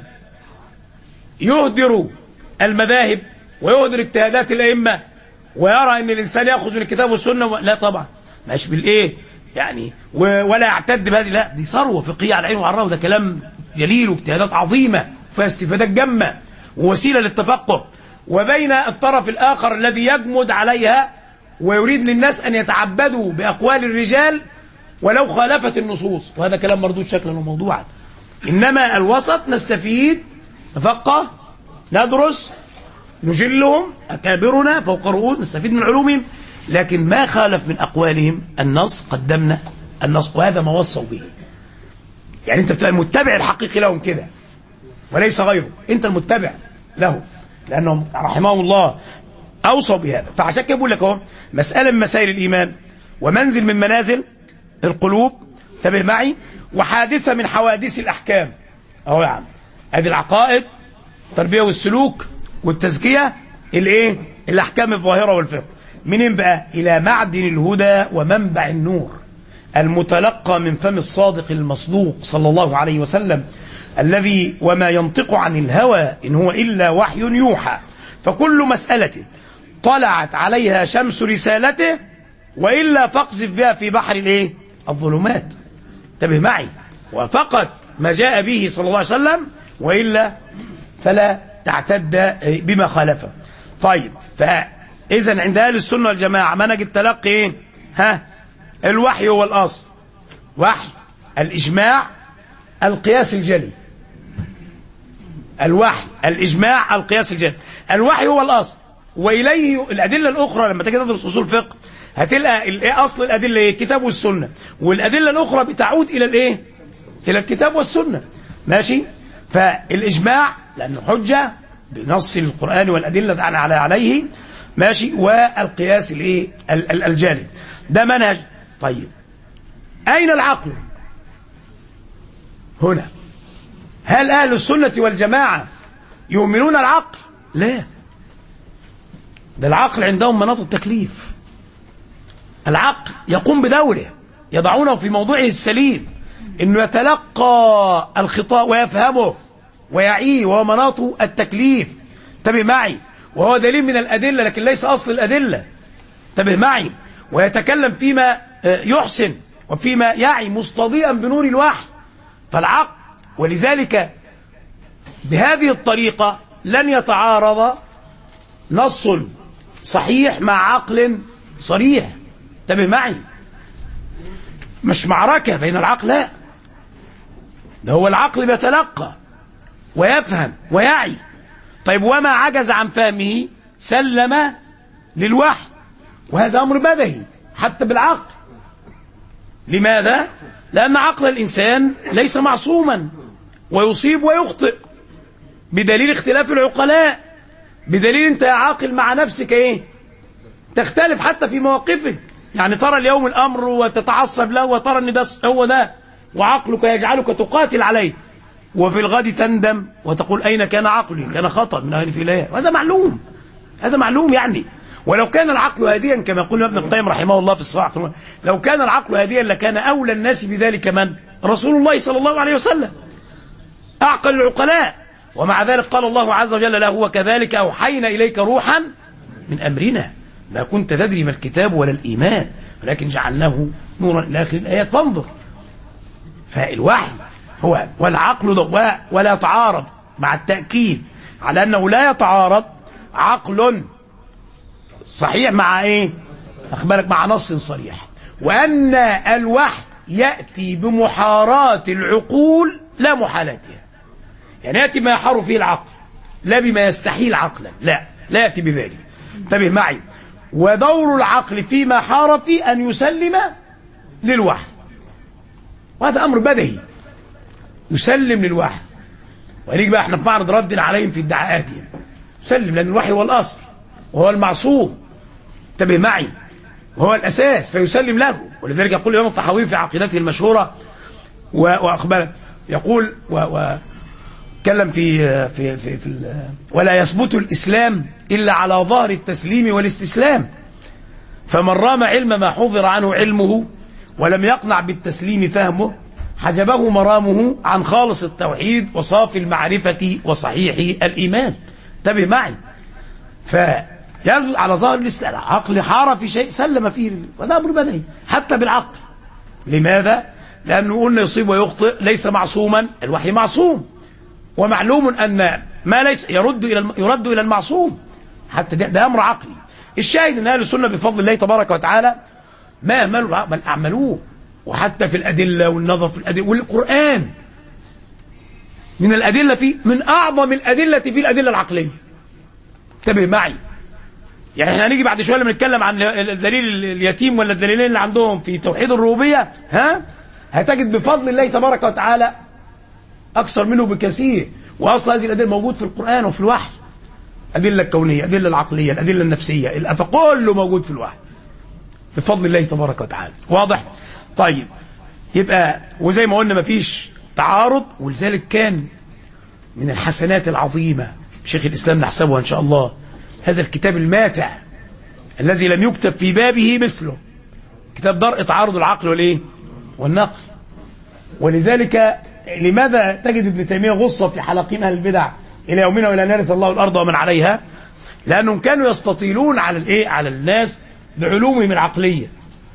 يهدر المذاهب ويهدر اجتهادات الائمه ويرى ان الانسان ياخذ من الكتاب والسنه و... لا طبعا مش بالايه يعني ولا يعتد بهذه لا دي ثروه فقهيه على العين وعلى الراس ده كلام جليل واجتهادات عظيمه وفيها استفادات جمه ووسيله للتفقه وبين الطرف الاخر الذي يجمد عليها ويريد للناس ان يتعبدوا باقوال الرجال ولو خالفت النصوص وهذا كلام مردود شكلا وموضوعا انما الوسط نستفيد نفقه ندرس نجلهم اكابرنا فوق رؤوس نستفيد من علومهم لكن ما خالف من أقوالهم النص قدمنا النص وهذا ما وصوا به يعني أنت بتبقى المتبع الحقيقي لهم كده وليس غيره أنت المتبع له لأنهم رحمهم الله أوصوا بهذا فعشان كده بقول لك اهو مسألة من مسائل الإيمان ومنزل من منازل القلوب انتبه معي وحادثة من حوادث الأحكام أهو يا عم هذه العقائد التربية والسلوك والتزكية الايه الأحكام الظاهرة والفقه منين بقى إلى معدن الهدى ومنبع النور المتلقى من فم الصادق المصدوق صلى الله عليه وسلم الذي وما ينطق عن الهوى إن هو إلا وحي يوحى فكل مسألة طلعت عليها شمس رسالته وإلا فاقذف بها في بحر الايه الظلمات انتبه معي وفقط ما جاء به صلى الله عليه وسلم وإلا فلا تعتد بما خالفه طيب فإذا عند أهل السنة والجماعة منهج التلقي إيه؟ ها الوحي هو الأصل وحي الإجماع القياس الجلي الوحي الإجماع القياس الجلي الوحي هو الأصل وإليه الأدلة الأخرى لما تيجي تدرس أصول فقه هتلقى الإيه أصل الأدلة إيه الكتاب والسنة والأدلة الأخرى بتعود إلى الإيه إلى الكتاب والسنة ماشي فالإجماع لأنه حجة بنص القرآن والأدلة على عليه ماشي والقياس الإيه الجانب ده منهج طيب أين العقل هنا هل أهل السنة والجماعة يؤمنون العقل لا ده العقل عندهم مناط التكليف العقل يقوم بدوره يضعونه في موضوعه السليم انه يتلقى الخطاب ويفهمه ويعيه وهو مناط التكليف انتبه معي وهو دليل من الأدلة لكن ليس أصل الأدلة انتبه معي ويتكلم فيما يحسن وفيما يعي مستضيئا بنور الوحي فالعقل ولذلك بهذه الطريقة لن يتعارض نص صحيح مع عقل صريح انتبه معي مش معركة بين العقل لا ده هو العقل بيتلقى ويفهم ويعي طيب وما عجز عن فهمه سلم للوحي وهذا أمر بدهي حتى بالعقل لماذا؟ لأن عقل الإنسان ليس معصوما ويصيب ويخطئ بدليل اختلاف العقلاء بدليل انت يا عاقل مع نفسك ايه تختلف حتى في مواقفك يعني ترى اليوم الامر وتتعصب له وترى ان ده هو ده وعقلك يجعلك تقاتل عليه وفي الغد تندم وتقول اين كان عقلي كان خطا من اهل الولايه وهذا معلوم هذا معلوم يعني ولو كان العقل هاديا كما يقول ابن القيم رحمه الله في الصفاح لو كان العقل هاديا لكان أولى الناس بذلك من رسول الله صلى الله عليه وسلم أعقل العقلاء ومع ذلك قال الله عز وجل له وكذلك أوحينا إليك روحا من أمرنا ما كنت تدري ما الكتاب ولا الإيمان ولكن جعلناه نورا إلى آخر الآيات فانظر فالوحي هو والعقل ده ولا يتعارض مع التأكيد على أنه لا يتعارض عقل صحيح مع إيه أخبرك مع نص صريح وأن الوحي يأتي بمحاراة العقول لا محالاتها يعني يأتي ما يحار فيه العقل لا بما يستحيل عقلا لا لا يأتي بذلك انتبه معي ودور العقل فيما حار فيه أن يسلم للوحي وهذا أمر بدهي يسلم للوحي وليك بقى احنا في معرض رد عليهم في ادعاءاتهم يسلم لأن الوحي هو الأصل وهو المعصوم انتبه معي وهو الأساس فيسلم له ولذلك يقول الإمام الطحاوي في عقيدته المشهورة وأخبر يقول و, و تكلم في في في, في ولا يثبت الإسلام إلا على ظهر التسليم والاستسلام فمن رام علم ما حضر عنه علمه ولم يقنع بالتسليم فهمه حجبه مرامه عن خالص التوحيد وصافي المعرفة وصحيح الإيمان انتبه معي فيثبت على ظاهر الإسلام عقل حار في شيء سلم فيه وهذا أمر بدني حتى بالعقل لماذا؟ لأنه قلنا يصيب ويخطئ ليس معصوما الوحي معصوم ومعلوم أن ما ليس يرد إلى يرد إلى المعصوم حتى ده, ده أمر عقلي الشاهد أن أهل السنة بفضل الله تبارك وتعالى ما أملوا بل أعملوه وحتى في الأدلة والنظر في الأدلة والقرآن من الأدلة في من أعظم الأدلة في الأدلة العقلية انتبه معي يعني احنا هنيجي بعد شويه لما نتكلم عن الدليل اليتيم ولا الدليلين اللي عندهم في توحيد الربوبيه ها هتجد بفضل الله تبارك وتعالى اكثر منه بكثير واصل هذه الادله موجود في القران وفي الوحي الادله الكونيه الادله العقليه الادله النفسيه فكله موجود في الوحي بفضل الله تبارك وتعالى واضح طيب يبقى وزي ما قلنا مفيش تعارض ولذلك كان من الحسنات العظيمه شيخ الاسلام نحسبها ان شاء الله هذا الكتاب الماتع الذي لم يكتب في بابه مثله كتاب درء تعارض العقل والايه والنقل ولذلك لماذا تجد ابن تيميه غصه في حلقين اهل البدع الى يومنا والى نرث الله الارض ومن عليها لانهم كانوا يستطيلون على الايه على الناس بعلومهم العقليه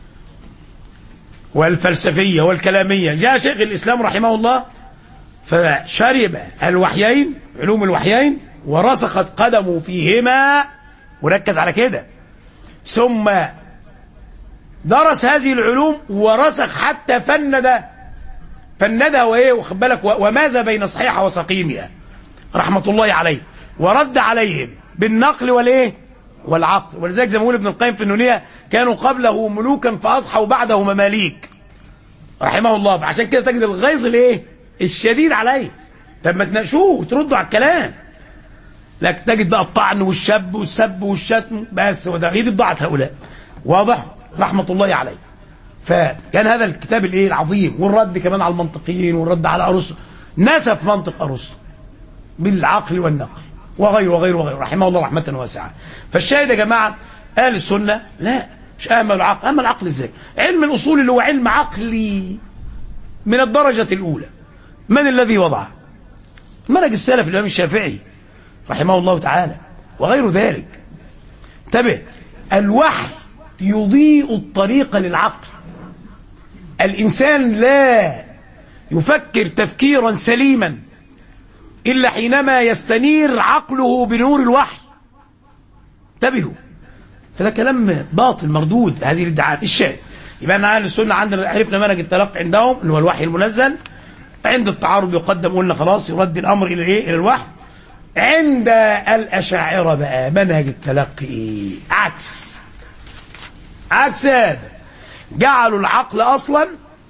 والفلسفيه والكلاميه جاء شيخ الاسلام رحمه الله فشرب الوحيين علوم الوحيين ورسخت قدمه فيهما وركز على كده ثم درس هذه العلوم ورسخ حتى فند فندها وايه واخد بالك وماذا بين صحيحه وسقيمها رحمه الله عليه ورد عليهم بالنقل والايه والعقل ولذلك زي ما يقول ابن القيم في النونيه كانوا قبله ملوكا فاضحوا بعده مماليك رحمه الله فعشان كده تجد الغيظ الايه الشديد عليه طب ما تناقشوه وتردوا على الكلام لكن تجد بقى الطعن والشب والسب والشتم بس وده هي دي بضاعة هؤلاء واضح رحمة الله عليه فكان هذا الكتاب الايه العظيم والرد كمان على المنطقيين والرد على ارسطو نسف منطق ارسطو بالعقل والنقل وغيره وغيره وغيره رحمه الله رحمة واسعة فالشاهد يا جماعة اهل السنة لا مش اهم العقل اهم العقل ازاي علم الاصول اللي هو علم عقلي من الدرجة الاولى من الذي وضعه منهج السلف الامام الشافعي رحمه الله تعالى وغير ذلك انتبه الوحي يضيء الطريق للعقل الإنسان لا يفكر تفكيرا سليما إلا حينما يستنير عقله بنور الوحي انتبهوا فده كلام باطل مردود هذه الادعاءات الشاهد يبقى أن أهل السنة عندنا عرفنا منهج التلقي عندهم اللي هو الوحي المنزل عند التعارض يقدم قلنا خلاص يرد الأمر إلى إيه؟ إلى الوحي عند الأشاعرة بقى منهج التلقي عكس عكس هذا جعلوا العقل أصلا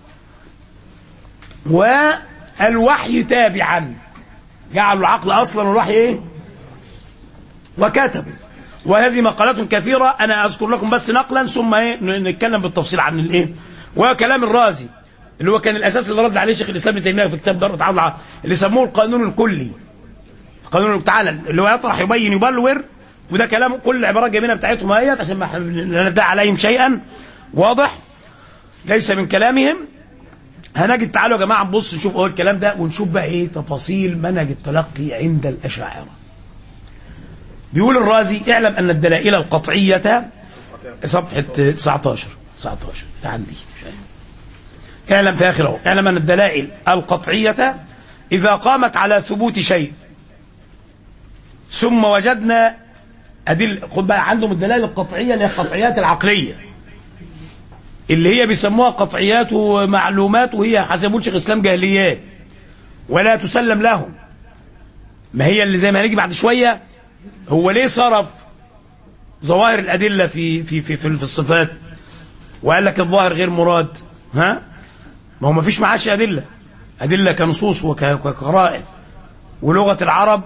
والوحي تابعا جعلوا العقل أصلا والوحي إيه وكتبوا وهذه مقالات كثيرة أنا أذكر لكم بس نقلا ثم إيه نتكلم بالتفصيل عن الإيه وكلام الرازي اللي هو كان الأساس اللي رد عليه شيخ الإسلام ابن تيمية في كتاب دار تعالى اللي سموه القانون الكلي قانون تعالى اللي هو يطرح يبين يبلور وده كلام كل العبارات الجميله بتاعتهم اهيت عشان ما لا ندعي عليهم شيئا واضح ليس من كلامهم هنجد تعالوا يا جماعه نبص نشوف اول الكلام ده ونشوف بقى ايه تفاصيل منهج التلقي عند الاشاعره بيقول الرازي اعلم ان الدلائل القطعيه صفحه 19 19 ده عندي اعلم في اخره اعلم ان الدلائل القطعيه اذا قامت على ثبوت شيء ثم وجدنا أدل خد بقى عندهم الدلائل القطعية اللي هي القطعيات العقلية اللي هي بيسموها قطعيات ومعلومات وهي حسب شيخ الإسلام جاهليات ولا تسلم لهم ما هي اللي زي ما هنيجي بعد شوية هو ليه صرف ظواهر الأدلة في في في في, في الصفات وقال لك الظاهر غير مراد ها ما هو ما فيش معاش أدلة أدلة كنصوص وكقرائن ولغة العرب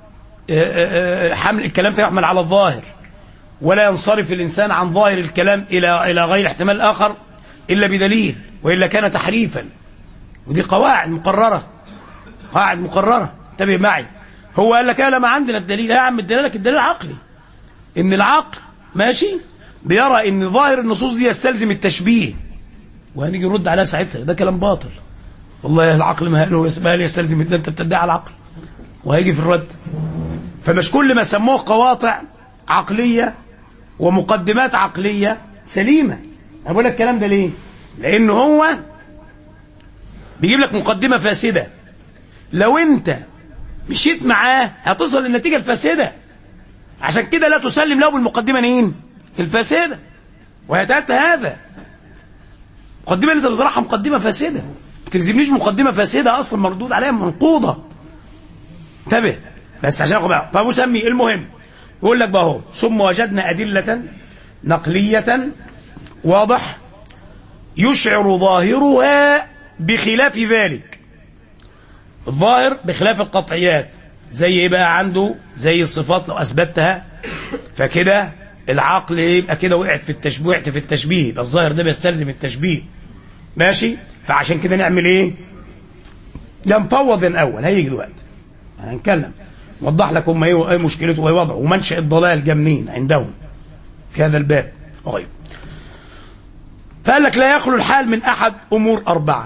حمل الكلام يحمل على الظاهر ولا ينصرف الإنسان عن ظاهر الكلام إلى إلى غير احتمال آخر إلا بدليل وإلا كان تحريفا ودي قواعد مقررة قواعد مقررة انتبه معي هو قال لك لا ما عندنا الدليل يا عم الدليل لك الدليل عقلي إن العقل ماشي بيرى إن ظاهر النصوص دي يستلزم التشبيه وهنيجي نرد عليها ساعتها ده كلام باطل والله العقل ما قال يستلزم ده انت بتدعي العقل وهيجي في الرد فمش كل ما سموه قواطع عقلية ومقدمات عقلية سليمة أنا بقول لك الكلام ده ليه لأن هو بيجيب لك مقدمة فاسدة لو أنت مشيت معاه هتصل للنتيجة الفاسدة عشان كده لا تسلم له بالمقدمة مين الفاسدة ويتأتى هذا المقدمة اللي انت بتطرحها مقدمة فاسدة ما تلزمنيش مقدمة فاسدة أصلا مردود عليها منقوضة انتبه بس عشان اخد بقى فمسمي المهم يقول لك بقى اهو ثم وجدنا أدلة نقلية واضح يشعر ظاهرها بخلاف ذلك الظاهر بخلاف القطعيات زي ايه بقى عنده زي الصفات لو اثبتها فكده العقل يبقى كده وقعت في التشبيه وقعت في التشبيه يبقى الظاهر ده بيستلزم التشبيه ماشي فعشان كده نعمل ايه نفوض الاول هيجي دلوقتي هنتكلم وضح لك هم ايه مشكلته وايه وضعه ومنشأ الضلال جه منين عندهم في هذا الباب طيب فقال لك لا يخلو الحال من احد امور اربعه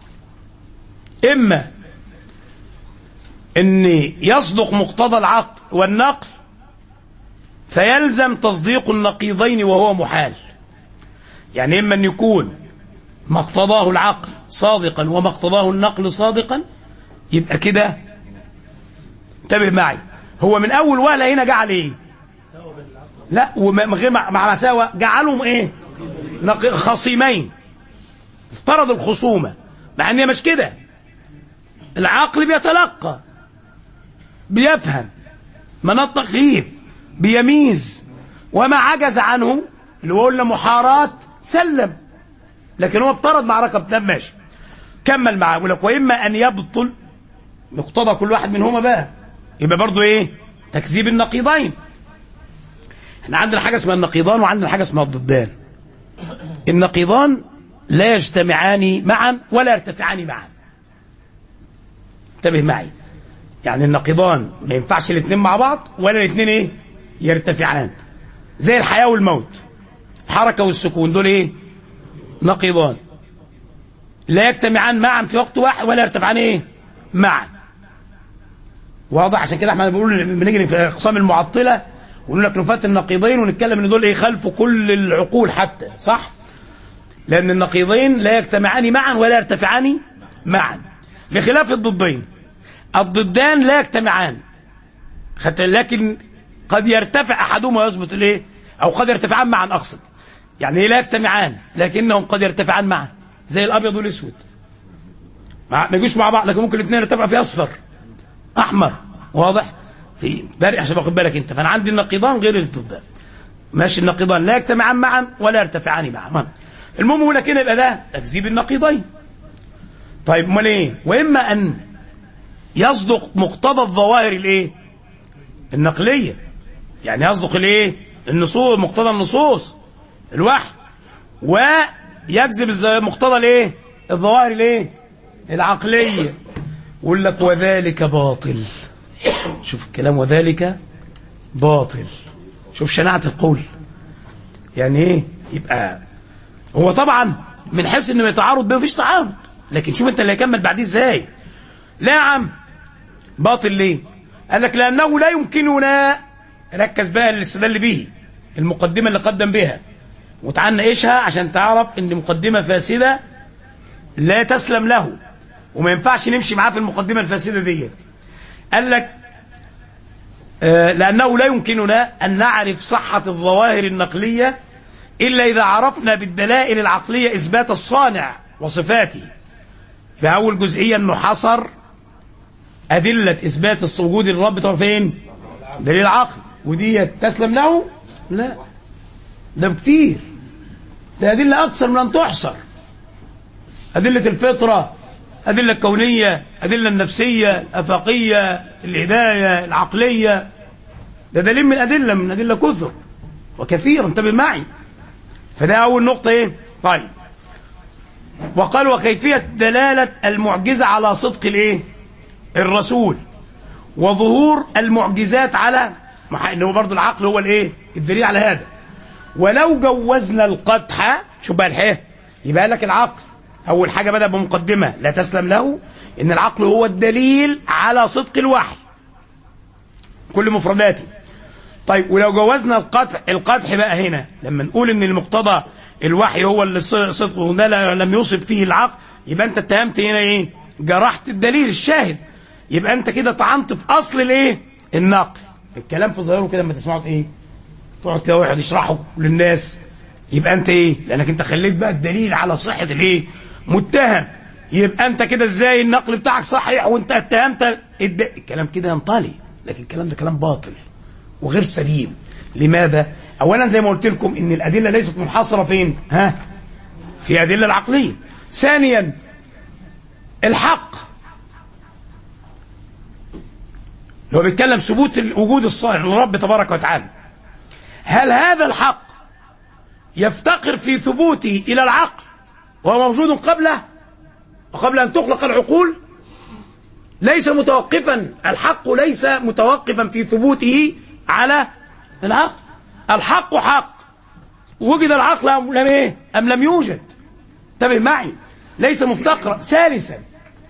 اما ان يصدق مقتضى العقل والنقل فيلزم تصديق النقيضين وهو محال يعني اما ان يكون ما اقتضاه العقل صادقا وما اقتضاه النقل صادقا يبقى كده انتبه معي هو من اول وهله هنا جعل ايه لا ومن غير مع مساوى جعلهم ايه خصيمين افترض الخصومه مع ان هي مش كده العقل بيتلقى بيفهم مناط تكليف بيميز وما عجز عنه اللي هو قلنا محارات سلم لكن هو افترض معركه ده ماشي كمل معاه يقول لك واما ان يبطل مقتضى كل واحد منهما بقى يبقى برضه ايه تكذيب النقيضين احنا عندنا حاجه اسمها النقيضان وعندنا حاجه اسمها الضدان النقيضان لا يجتمعان معا ولا يرتفعان معا انتبه معي يعني النقيضان ما ينفعش الاثنين مع بعض ولا الاثنين ايه يرتفعان زي الحياه والموت الحركه والسكون دول ايه نقيضان لا يجتمعان معا في وقت واحد ولا يرتفعان ايه معا واضح عشان كده احنا بنقول بنجري في اقسام المعطله ونقول لك نفات النقيضين ونتكلم ان دول ايه خلف كل العقول حتى صح لان النقيضين لا يجتمعان معا ولا يرتفعان معا بخلاف الضدين الضدان لا يجتمعان لكن قد يرتفع احدهما ويثبت الايه او قد يرتفعان معا اقصد يعني لا يجتمعان لكنهم قد يرتفعان معا زي الابيض والاسود ما يجوش مع بعض لكن ممكن الاثنين يرتفعوا في اصفر احمر واضح في فرق عشان واخد بالك انت فانا عندي النقيضان غير الضدان ماشي النقيضان لا يجتمعان معا ولا يرتفعان معا المهم يقول لك هنا يبقى ده تكذيب النقيضين طيب امال ايه واما ان يصدق مقتضى الظواهر الايه النقليه يعني يصدق الايه النصوص مقتضى النصوص الوحي ويكذب مقتضى الايه الظواهر الايه العقليه يقول لك وذلك باطل شوف الكلام وذلك باطل شوف شناعة القول يعني ايه يبقى هو طبعا من حيث ان تعارض ما فيش تعارض لكن شوف انت اللي هيكمل بعديه ازاي لا يا عم باطل ليه قال لك لانه لا يمكننا ركز بقى اللي استدل به المقدمه اللي قدم بها وتعال ناقشها عشان تعرف ان مقدمه فاسده لا تسلم له وما ينفعش نمشي معاه في المقدمه الفاسده دي قال لك آه لانه لا يمكننا ان نعرف صحه الظواهر النقليه الا اذا عرفنا بالدلائل العقليه اثبات الصانع وصفاته يبقى اول جزئيه انه حصر ادله اثبات وجود الرب طبعا فين دليل العقل ودي تسلم له لا ده بكتير ده أدلة أكثر من أن تحصر أدلة الفطرة أدلة الكونية أدلة النفسية الأفاقية الهداية العقلية ده دليل من أدلة من أدلة كثر وكثير انتبه معي فده أول نقطة إيه طيب وقال وكيفية دلالة المعجزة على صدق الإيه الرسول وظهور المعجزات على ان هو برضه العقل هو الايه الدليل على هذا ولو جوزنا القدح شوف بقى الحيه يبقى لك العقل اول حاجه بدا بمقدمه لا تسلم له ان العقل هو الدليل على صدق الوحي كل مفرداته طيب ولو جوزنا القدح القدح بقى هنا لما نقول ان المقتضى الوحي هو اللي صدقه وده لم يصب فيه العقل يبقى انت اتهمت هنا ايه جرحت الدليل الشاهد يبقى انت كده طعنت في اصل الايه النقل الكلام في ظاهره كده لما تسمعه ايه تقعد كده واحد يشرحه للناس يبقى انت ايه لانك انت خليت بقى الدليل على صحه الايه متهم يبقى انت كده ازاي النقل بتاعك صحيح وانت اتهمت الد... الكلام كده ينطلي لكن الكلام ده كلام باطل وغير سليم لماذا اولا زي ما قلت لكم ان الادله ليست منحصره فين ها في ادله العقليه ثانيا الحق لو بيتكلم ثبوت وجود الصالح للرب تبارك وتعالى هل هذا الحق يفتقر في ثبوته إلى العقل وهو موجود قبله وقبل أن تخلق العقول ليس متوقفا الحق ليس متوقفا في ثبوته على العقل الحق حق وجد العقل أم لم إيه أم لم يوجد انتبه معي ليس مفتقرا ثالثا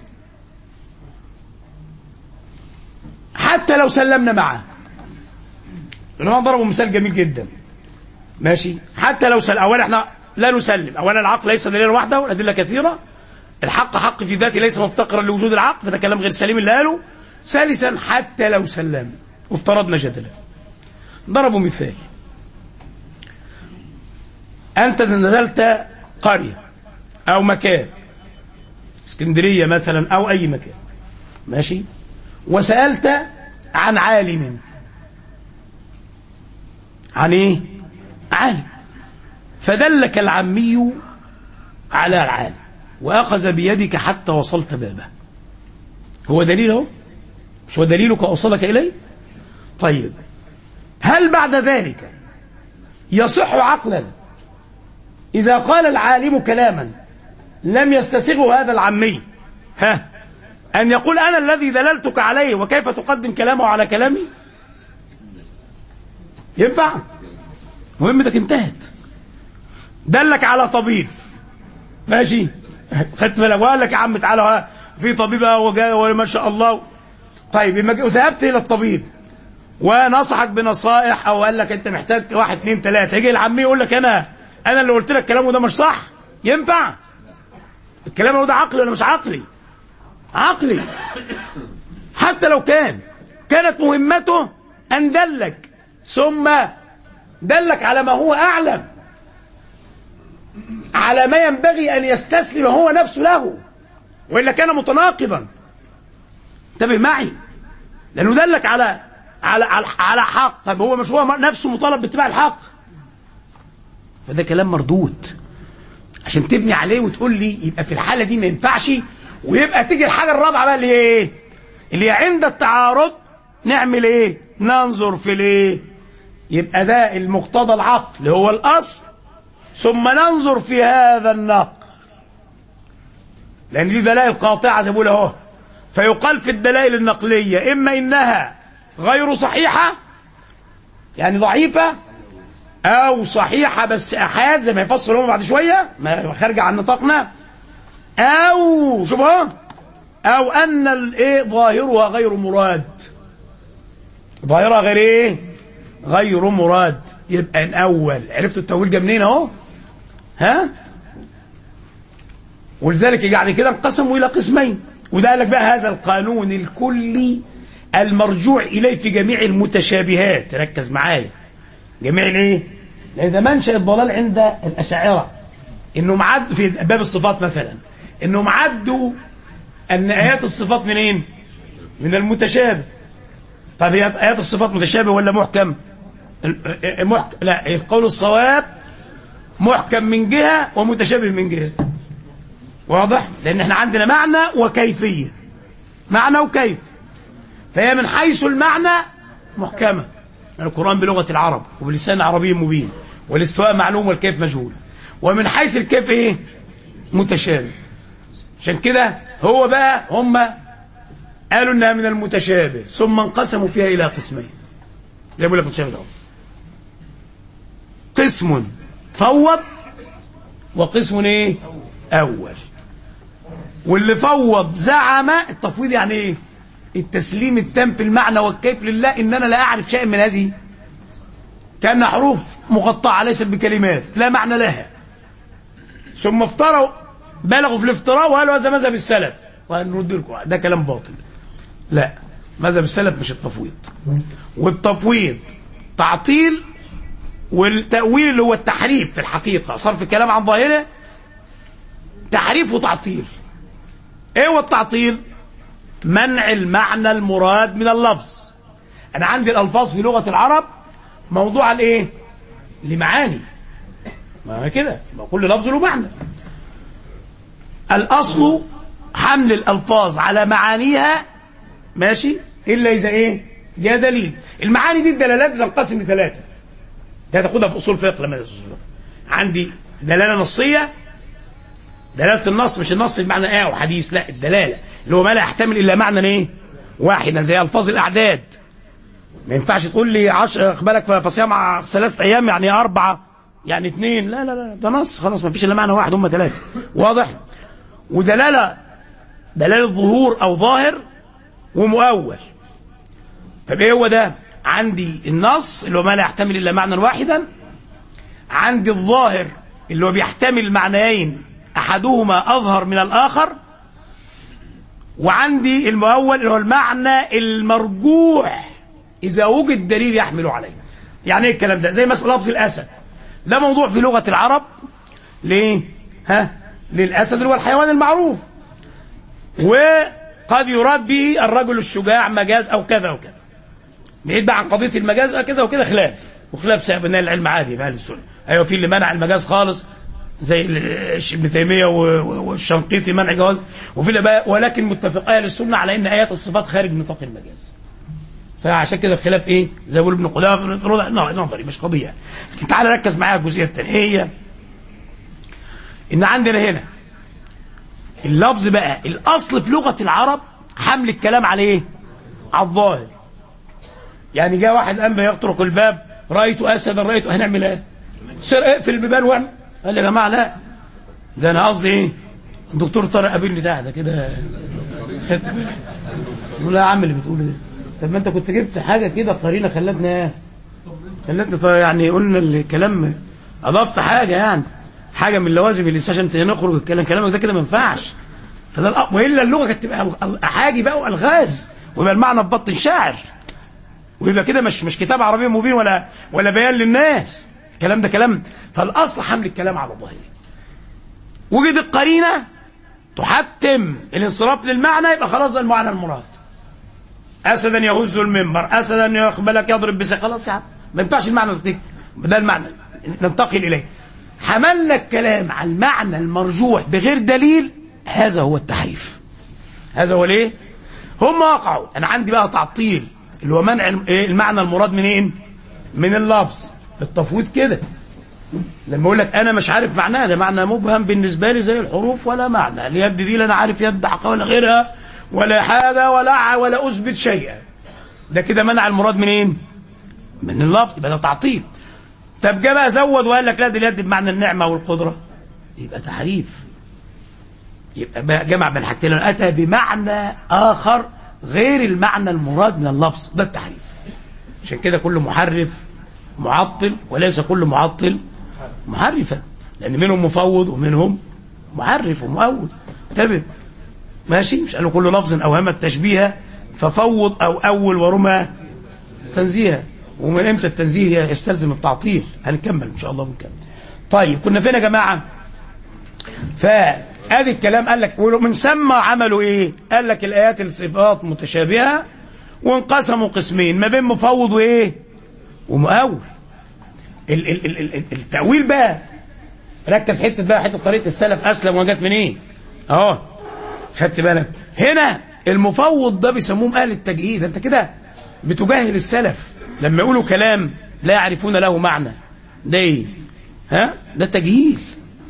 حتى لو سلمنا معه العلماء ضربوا مثال جميل جدا ماشي حتى لو سلم اولا احنا لا نسلم اولا العقل ليس دليلا وحده والادله كثيره الحق حق في ذاته ليس مفتقرا لوجود العقل فده كلام غير سليم اللي قاله ثالثا حتى لو سلم وافترضنا جدلا ضربوا مثال انت نزلت قريه او مكان اسكندريه مثلا او اي مكان ماشي وسالت عن عالم عن ايه عالم فدلك العمي على العالم واخذ بيدك حتى وصلت بابه هو دليل اهو مش هو دليلك اوصلك اليه طيب هل بعد ذلك يصح عقلا اذا قال العالم كلاما لم يستسغه هذا العمي ها أن يقول أنا الذي دللتك عليه وكيف تقدم كلامه على كلامي ينفع مهمتك انتهت دلك على طبيب ماشي خدت بالك وقال لك يا عم تعالى في طبيب وجاي ما شاء الله طيب لما ذهبت الى الطبيب ونصحك بنصائح او قال لك انت محتاج واحد اثنين ثلاثه يجي العمي يقول لك انا انا اللي قلت لك كلامه ده مش صح ينفع الكلام ده عقلي ولا مش عقلي عقلي حتى لو كان كانت مهمته أن دلك ثم دلك على ما هو أعلم على ما ينبغي أن يستسلم هو نفسه له وإلا كان متناقضا انتبه معي لأنه دلك على على على, على حق طب هو مش هو نفسه مطالب باتباع الحق فده كلام مردود عشان تبني عليه وتقول لي يبقى في الحالة دي ما ينفعش ويبقى تيجي الحاجة الرابعة بقى اللي هي ايه اللي هي عند التعارض نعمل ايه ننظر في الايه يبقى ده المقتضى العقل هو الاصل ثم ننظر في هذا النقل لان دي دلائل قاطعه زي ما بقول اهو فيقال في الدلائل النقليه اما انها غير صحيحه يعني ضعيفة أو صحيحة بس أحاد زي ما يفصل هم بعد شوية ما خارجة عن نطاقنا أو شوف اهو أو أن الإيه ظاهرها غير مراد ظاهرها غير إيه؟ غير مراد يبقى الأول عرفتوا التأويل جه منين أهو؟ ها؟ ولذلك يعني كده انقسموا إلى قسمين وده قال لك بقى هذا القانون الكلي المرجوع إليه في جميع المتشابهات ركز معايا جميع الايه؟ لأن ده منشأ الضلال عند الأشاعرة إنهم عدوا في باب الصفات مثلا إنهم عدوا أن آيات الصفات منين؟ من المتشابه طب هي آيات الصفات متشابه ولا محكم؟ محكم لا القول الصواب محكم من جهة ومتشابه من جهة واضح؟ لأن احنا عندنا معنى وكيفية معنى وكيف فهي من حيث المعنى محكمة القرآن بلغة العرب وبلسان عربي مبين والاستواء معلوم والكيف مجهول ومن حيث الكيف ايه متشابه عشان كده هو بقى هم قالوا انها من المتشابه ثم انقسموا فيها الى قسمين زي بقول لك متشابه ده قسم فوض وقسم ايه اول واللي فوض زعم التفويض يعني ايه التسليم التام في المعنى والكيف لله ان انا لا اعرف شيئا من هذه كان حروف مقطعه ليست بكلمات لا معنى لها ثم افتروا بلغوا في الافتراء وقالوا هذا مذهب السلف وهنرد لكم ده كلام باطل لا مذهب السلف مش التفويض والتفويض تعطيل والتأويل اللي هو التحريف في الحقيقة صرف الكلام عن ظاهره تحريف وتعطيل ايه هو التعطيل منع المعنى المراد من اللفظ انا عندي الالفاظ في لغه العرب موضوع الايه لمعاني ما كده ما كل لفظ له معنى الاصل حمل الالفاظ على معانيها ماشي الا اذا ايه جاء دليل المعاني دي الدلالات بتنقسم لثلاثه ده تاخدها في اصول فقه لما تدرس أصول فقه. عندي دلاله نصيه دلاله النص مش النص بمعنى ايه او حديث لا الدلاله اللي هو ما لا يحتمل الا معنى ايه واحدا زي الفاظ الاعداد ما ينفعش تقول لي عش... بالك فصيام ثلاث ايام يعني اربعه يعني اثنين لا لا لا ده نص خلاص ما فيش الا معنى واحد هم ثلاثه واضح ودلاله دلاله ظهور او ظاهر ومؤول طب ايه هو ده عندي النص اللي هو ما لا يحتمل الا معنى واحدا عندي الظاهر اللي هو بيحتمل معنيين احدهما اظهر من الاخر وعندي المؤول اللي هو المعنى المرجوح اذا وجد دليل يحمل عليه يعني ايه الكلام ده زي مثلا لفظ الاسد ده موضوع في لغه العرب ليه ها للاسد اللي هو الحيوان المعروف وقد يراد به الرجل الشجاع مجاز او كذا وكذا بعيد بقى عن قضيه المجاز كذا وكذا خلاف وخلاف سائر بناء العلم عادي في اهل السنه ايوه في اللي منع المجاز خالص زي ابن تيميه والشنقيطي منع جواز وفي اللي بقى ولكن متفق اهل السنه على ان ايات الصفات خارج نطاق المجاز فعشان كده الخلاف ايه زي ما بيقول ابن قدامه نظري مش قضيه لكن تعال ركز معايا الجزئيه الثانيه هي ان عندنا هنا اللفظ بقى الاصل في لغه العرب حمل الكلام على ايه على الظاهر يعني جاء واحد قام يطرق الباب رايت اسدا رايت هنعمل ايه سر اقفل البيبان واعمل قال لي يا جماعه لا ده انا قصدي ايه الدكتور طارق قابلني تحت كده خدت بالك يقول يا عم اللي بتقوله ده طب ما انت كنت جبت حاجه كده قرينه خلتنا ايه خلتنا يعني قلنا الكلام اضفت حاجه يعني حاجه من لوازم اللسان عشان نخرج الكلام كلامك ده كده ما ينفعش فده الأ... والا اللغه كانت تبقى احاجي بقى والغاز ويبقى المعنى في بطن الشاعر ويبقى كده مش مش كتاب عربي مبين ولا ولا بيان للناس الكلام ده كلام فالاصل حمل الكلام على الظاهر وجد القرينه تحتم الانصراف للمعنى يبقى خلاص ده المعنى المراد اسدا يهز المنبر اسدا يقبلك يضرب بس خلاص يا عم ما ينفعش المعنى ده المعنى ننتقل اليه حملنا الكلام على المعنى المرجوح بغير دليل هذا هو التحريف هذا هو ليه هم وقعوا انا عندي بقى تعطيل اللي هو منع المعنى المراد منين من اللفظ التفويض كده لما اقول لك انا مش عارف معناها ده معنى مبهم بالنسبه لي زي الحروف ولا معنى اليد دي لا انا عارف يد حقها ولا غيرها ولا حاجه ولا ولا اثبت شيئا ده كده منع المراد منين من اللفظ يبقى ده تعطيل طب جه بقى زود وقال لك لا دي اليد بمعنى النعمه والقدره يبقى تحريف يبقى بقى جمع بين حاجتين اتى بمعنى اخر غير المعنى المراد من اللفظ ده التحريف عشان كده كل محرف معطل وليس كل معطل محرفا لان منهم مفوض ومنهم محرف ومؤول انتبه ماشي مش قالوا كل لفظ اوهم التشبيه ففوض او اول ورمى تنزيها ومن امتى التنزيه يستلزم التعطيل هنكمل ان شاء الله بنكمل طيب كنا فين يا جماعه فادي الكلام قال لك ومن ثم عملوا ايه قال لك الايات الصفات متشابهه وانقسموا قسمين ما بين مفوض وايه ومؤول ال ال ال ال التاويل بقى ركز حته بقى حته طريقه السلف اسلم وجت من ايه اهو خدت بالك هنا المفوض ده بيسموهم اهل التجهيد انت كده بتجاهل السلف لما يقولوا كلام لا يعرفون له معنى ده ايه ها ده تجهيل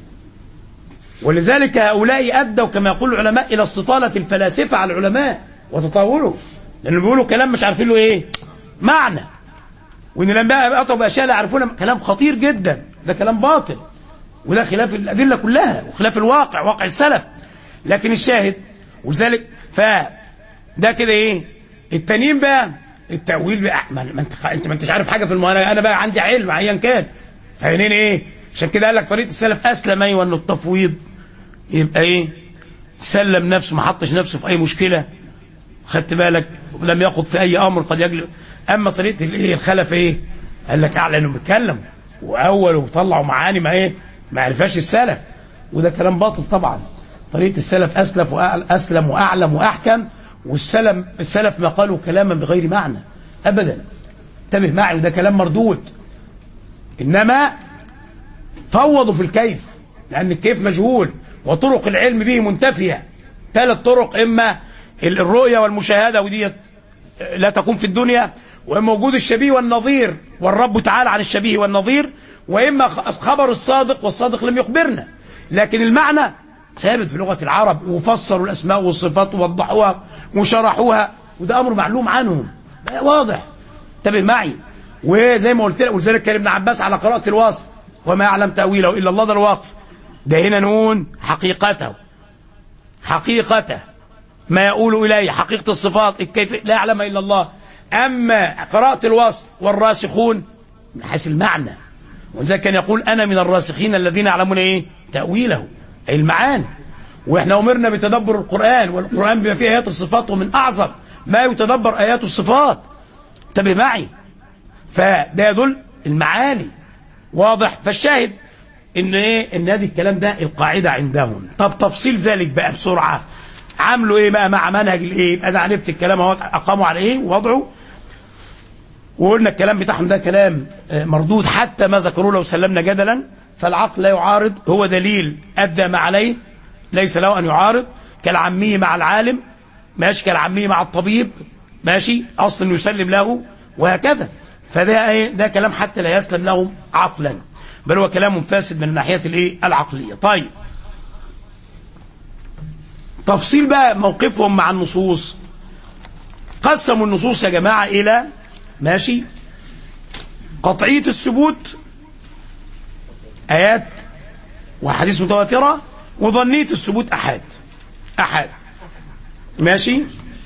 ولذلك هؤلاء ادوا كما يقول العلماء الى استطاله الفلاسفه على العلماء وتطاوله لانهم بيقولوا كلام مش عارفين له ايه معنى وان لما اتوا باشياء لا يعرفون كلام خطير جدا ده كلام باطل وده خلاف الادله كلها وخلاف الواقع واقع السلف لكن الشاهد ولذلك ف ده كده ايه التانيين بقى التاويل بقى ما ما انت انت ما انتش عارف حاجه في المعاناه انا بقى عندي علم ايا كان فاهمين ايه عشان كده قال لك طريقه السلف اسلم ايوه انه التفويض يبقى ايه سلم نفسه ما حطش نفسه في اي مشكله خدت بالك لم يخض في اي امر قد يجلب اما طريقه الايه الخلف ايه قال لك اعلى انه بيتكلم واول وطلعوا معاني ما ايه ما عرفهاش السلف وده كلام باطل طبعا طريقه السلف اسلف واسلم واعلم واحكم والسلف السلف ما قالوا كلاما بغير معنى ابدا انتبه معي وده كلام مردود انما فوضوا في الكيف لان الكيف مجهول وطرق العلم به منتفيه ثلاث طرق اما الرؤيه والمشاهده وديت لا تكون في الدنيا واما وجود الشبيه والنظير والرب تعالى عن الشبيه والنظير واما خبر الصادق والصادق لم يخبرنا لكن المعنى ثابت في لغه العرب وفسروا الاسماء والصفات ووضحوها وشرحوها وده امر معلوم عنهم واضح انتبه معي وزي ما قلت لك ولذلك كان ابن عباس على قراءه الوصف وما يعلم تاويله الا الله ده الوقف ده هنا نقول حقيقته حقيقته ما يقول اليه حقيقه الصفات كيف لا يعلم الا الله اما قراءه الوصف والراسخون من حيث المعنى ولذلك كان يقول انا من الراسخين الذين يعلمون ايه تاويله اي المعاني واحنا امرنا بتدبر القران والقران بما فيه ايات الصفات ومن اعظم ما يتدبر ايات الصفات انتبه معي فده يدل المعاني واضح فالشاهد ان ايه ان هذه الكلام ده القاعده عندهم طب تفصيل ذلك بقى بسرعه عملوا ايه بقى مع منهج الايه يبقى انا عرفت الكلام اهو اقاموا على ايه ووضعه وقلنا الكلام بتاعهم ده كلام مردود حتى ما ذكروه لو سلمنا جدلا فالعقل لا يعارض هو دليل ادى ما عليه ليس له ان يعارض كالعمي مع العالم ماشي كالعمي مع الطبيب ماشي اصل يسلم له وهكذا فده ايه ده كلام حتى لا يسلم له عقلا بل هو كلام فاسد من الناحيه الايه العقليه طيب تفصيل بقى موقفهم مع النصوص قسموا النصوص يا جماعه الى ماشي قطعيه الثبوت ايات وحديث متواتره وظنيه الثبوت احاد احاد ماشي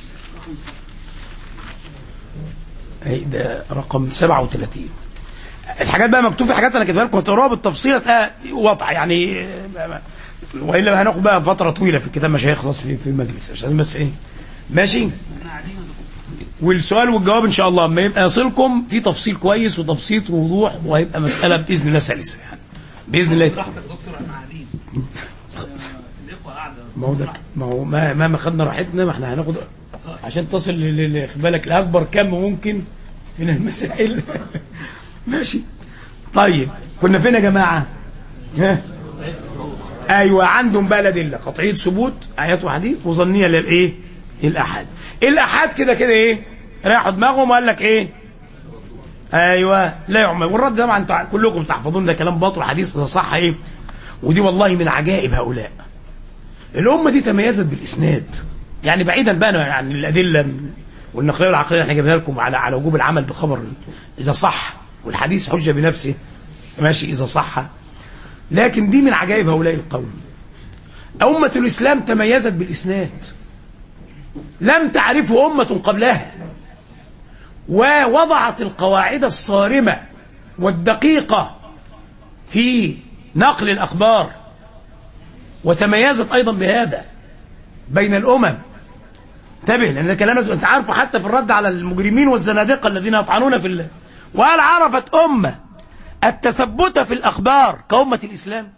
اي ده رقم 37 الحاجات بقى مكتوب في حاجات انا كاتبها لكم هتقراها بالتفصيل هتلاقيها واضحه يعني والا هناخد بقى فتره طويله في الكتاب مش هيخلص في في المجلس مش لازم بس ايه ماشي والسؤال والجواب ان شاء الله اما يبقى يصلكم في تفصيل كويس وتبسيط ووضوح وهيبقى مساله باذن الله سلسه يعني باذن الله براحتك دكتور احنا قاعدين الاخوه قاعده ما هو ده ما هو ما مهما خدنا راحتنا ما احنا هناخد عشان تصل ل- ل- خد بالك لاكبر كم ممكن من المسائل ماشي طيب كنا فين يا جماعه؟ ها؟ ايوه عندهم بقى الادله قطعيه ثبوت ايات وحديث وظنيه للايه؟ الاحاد الاحاد كده كده ايه؟ راحوا دماغهم وقال لك ايه؟ ايوه لا يعمل والرد طبعا انتوا كلكم تحفظون ده كلام باطل حديث ده صح ايه؟ ودي والله من عجائب هؤلاء الأمة دي تميزت بالإسناد يعني بعيدا بقى عن الأدلة والنقليه والعقليه اللي احنا جايبها لكم على على وجوب العمل بخبر اذا صح والحديث حجه بنفسه ماشي اذا صح لكن دي من عجائب هؤلاء القوم أمة الإسلام تميزت بالإسناد لم تعرفه أمة قبلها ووضعت القواعد الصارمة والدقيقة في نقل الأخبار وتميزت أيضا بهذا بين الأمم انتبه لأن ده كلام أنت عارفه حتى في الرد على المجرمين والزنادقة الذين يطعنون في الله وهل عرفت أمة التثبت في الأخبار كأمة الإسلام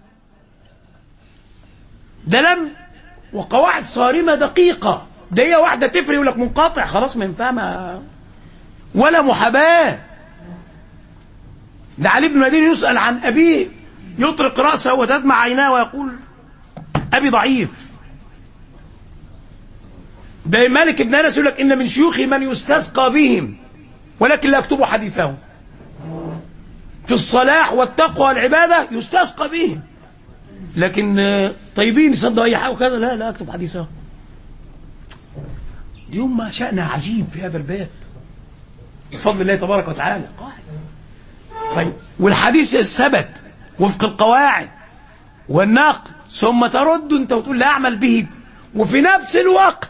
ده لم وقواعد صارمة دقيقة ده هي واحدة تفرق يقول لك منقطع خلاص ما ينفع ما ولا محاباة ده علي بن المديني يسأل عن أبيه يطرق رأسه وتدمع عيناه ويقول أبي ضعيف ده مالك بن أنس يقول لك إن من شيوخي من يستسقى بهم ولكن لا يكتب حديثهم في الصلاح والتقوى والعبادة يستسقى بهم لكن طيبين يصدقوا أي حاجة وكذا لا لا أكتب حديثهم اليوم ما شأنها عجيب في هذا الباب بفضل الله تبارك وتعالى طيب والحديث ثبت وفق القواعد والنقد ثم ترد انت وتقول لا اعمل به وفي نفس الوقت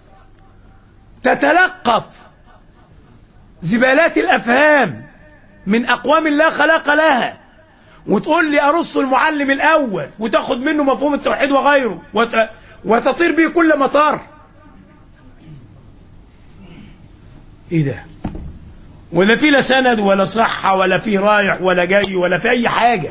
تتلقف زبالات الافهام من اقوام لا خلاق لها وتقول لي ارسطو المعلم الاول وتاخد منه مفهوم التوحيد وغيره وت... وتطير به كل مطار ايه ده ولا في لا سند ولا صحة ولا في رايح ولا جاي ولا في أي حاجة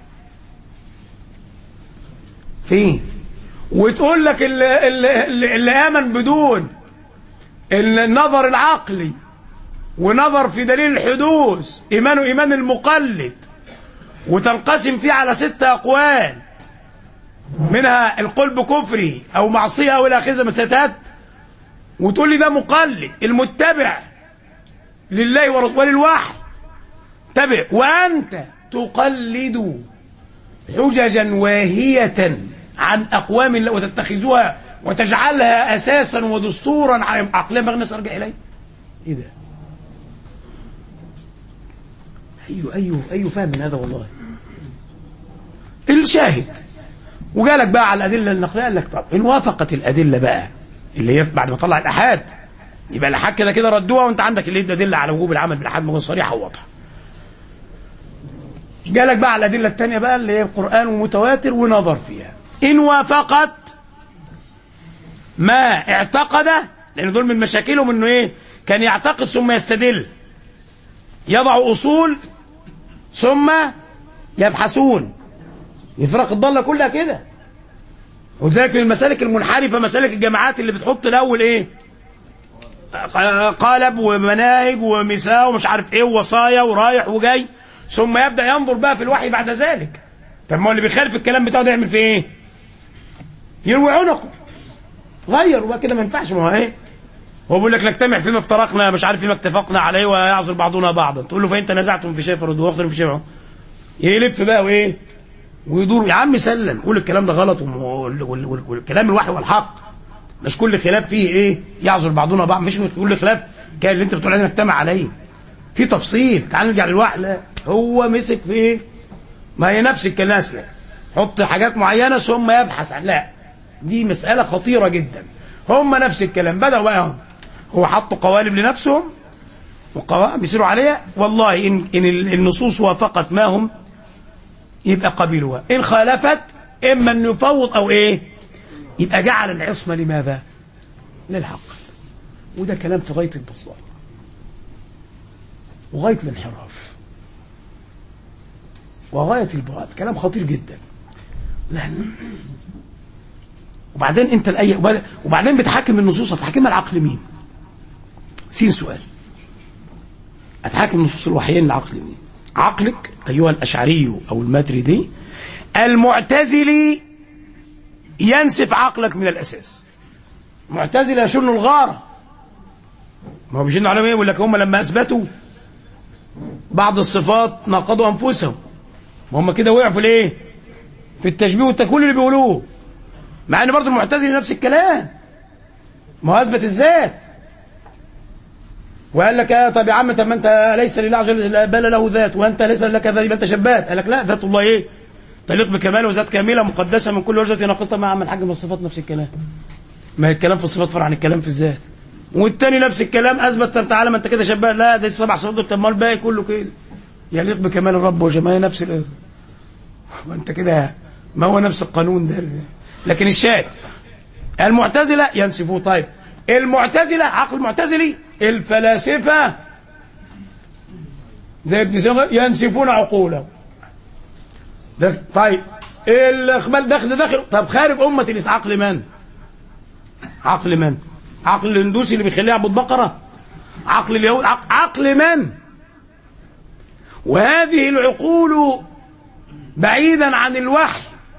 فين وتقول لك اللي, اللي, اللي آمن بدون النظر العقلي ونظر في دليل الحدوث إيمانه إيمان المقلد وتنقسم فيه على ستة أقوال منها القول بكفري أو معصية أو إلى آخره مساتات وتقول لي ده مقلد المتبع لله ورسوله الوحي تبع وأنت تقلد حججا واهية عن أقوام الله وتتخذوها وتجعلها أساسا ودستورا عقليا ما الناس أرجع إليه إيه ده أيوه أيوه أيوه فاهم من هذا والله الشاهد وجالك بقى على الأدلة النقلية قال لك طب إن وافقت الأدلة بقى اللي هي بعد ما طلع الأحاد يبقى الأحاد كده كده ردوها وأنت عندك اللي أدلة على وجوب العمل بالأحاد مكون صريحة وواضحة جالك بقى على الأدلة الثانية بقى اللي هي القرآن ومتواتر ونظر فيها إن وافقت ما اعتقد لأن دول من مشاكلهم إنه إيه كان يعتقد ثم يستدل يضع أصول ثم يبحثون الفرق الضالة كلها كده وذلك من المسالك المنحرفة مسالك الجماعات اللي بتحط الأول إيه قالب ومناهج ومساء ومش عارف إيه ووصايا ورايح وجاي ثم يبدأ ينظر بقى في الوحي بعد ذلك طب ما هو اللي بيخالف الكلام بتاعه ده يعمل فيه إيه يروي عنقه غير بقى كده ما ينفعش ما هو إيه هو بيقول لك نجتمع فيما افترقنا مش عارف فيما اتفقنا عليه ويعذر بعضنا بعضا تقول له فإن تنازعتم في شيء فردوه واخذوا في شيء يلف بقى وايه ويدور يا عم سلم قول الكلام ده غلط والكلام الوحي والحق مش كل خلاف فيه ايه يعذر بعضنا بعض مش كل خلاف كان اللي انت بتقول عليه نجتمع عليه في تفصيل تعال نرجع للوحي لا هو مسك في ايه ما هي نفس الكلام حط حاجات معينه ثم يبحث عن لا دي مساله خطيره جدا هم نفس الكلام بدأوا بقى هم هو حطوا قوالب لنفسهم وقوائم بيسيروا عليها والله إن, إن النصوص وافقت ما هم يبقى قبلوها إن خالفت إما أن يفوض أو إيه يبقى جعل العصمة لماذا للحق وده كلام في غاية البطلان وغاية الانحراف وغاية البعد كلام خطير جدا لا وبعدين انت الأي وبعدين بتحكم النصوص هتحكمها العقل مين سين سؤال هتحكم النصوص الوحيين العقل مين عقلك أيها الأشعري أو الماتريدي المعتزلي ينسف عقلك من الأساس معتزلة يشن الغارة ما هو بيشنوا عليهم ايه يقول لك هم لما أثبتوا بعض الصفات ناقضوا أنفسهم ما هم كده وقعوا في الايه في التشبيه والتكوين اللي بيقولوه مع ان برضه المعتزلي نفس الكلام ما هو اثبت الذات وقال لك يا طب يا عم طب ما انت ليس لله عز وجل بل له ذات وانت ليس لك ذات يبقى انت شبات قال لك لا ذات الله ايه تليق بكماله وذات كامله مقدسه من كل وجهه ناقصه مع من حاجه من الصفات نفس الكلام ما هي الكلام في الصفات فرع عن الكلام في الذات والتاني نفس الكلام اثبت طب تعالى ما انت كده شبات لا ده سبع صفات طب ما الباقي كله كده يليق بكمال الرب وجماله نفس ال- وانت كده ما هو نفس القانون ده لكن الشاهد المعتزله ينسفوه طيب المعتزله عقل المعتزلي الفلاسفه زي ابن سينا ينسفون عقوله ده طيب الاخبال داخل داخل طب خارج امه الاسلام عقل من؟ عقل من؟ عقل الهندوسي اللي بيخليه يعبد بقره عقل اليهود عقل, عقل من؟ وهذه العقول بعيدا عن الوحي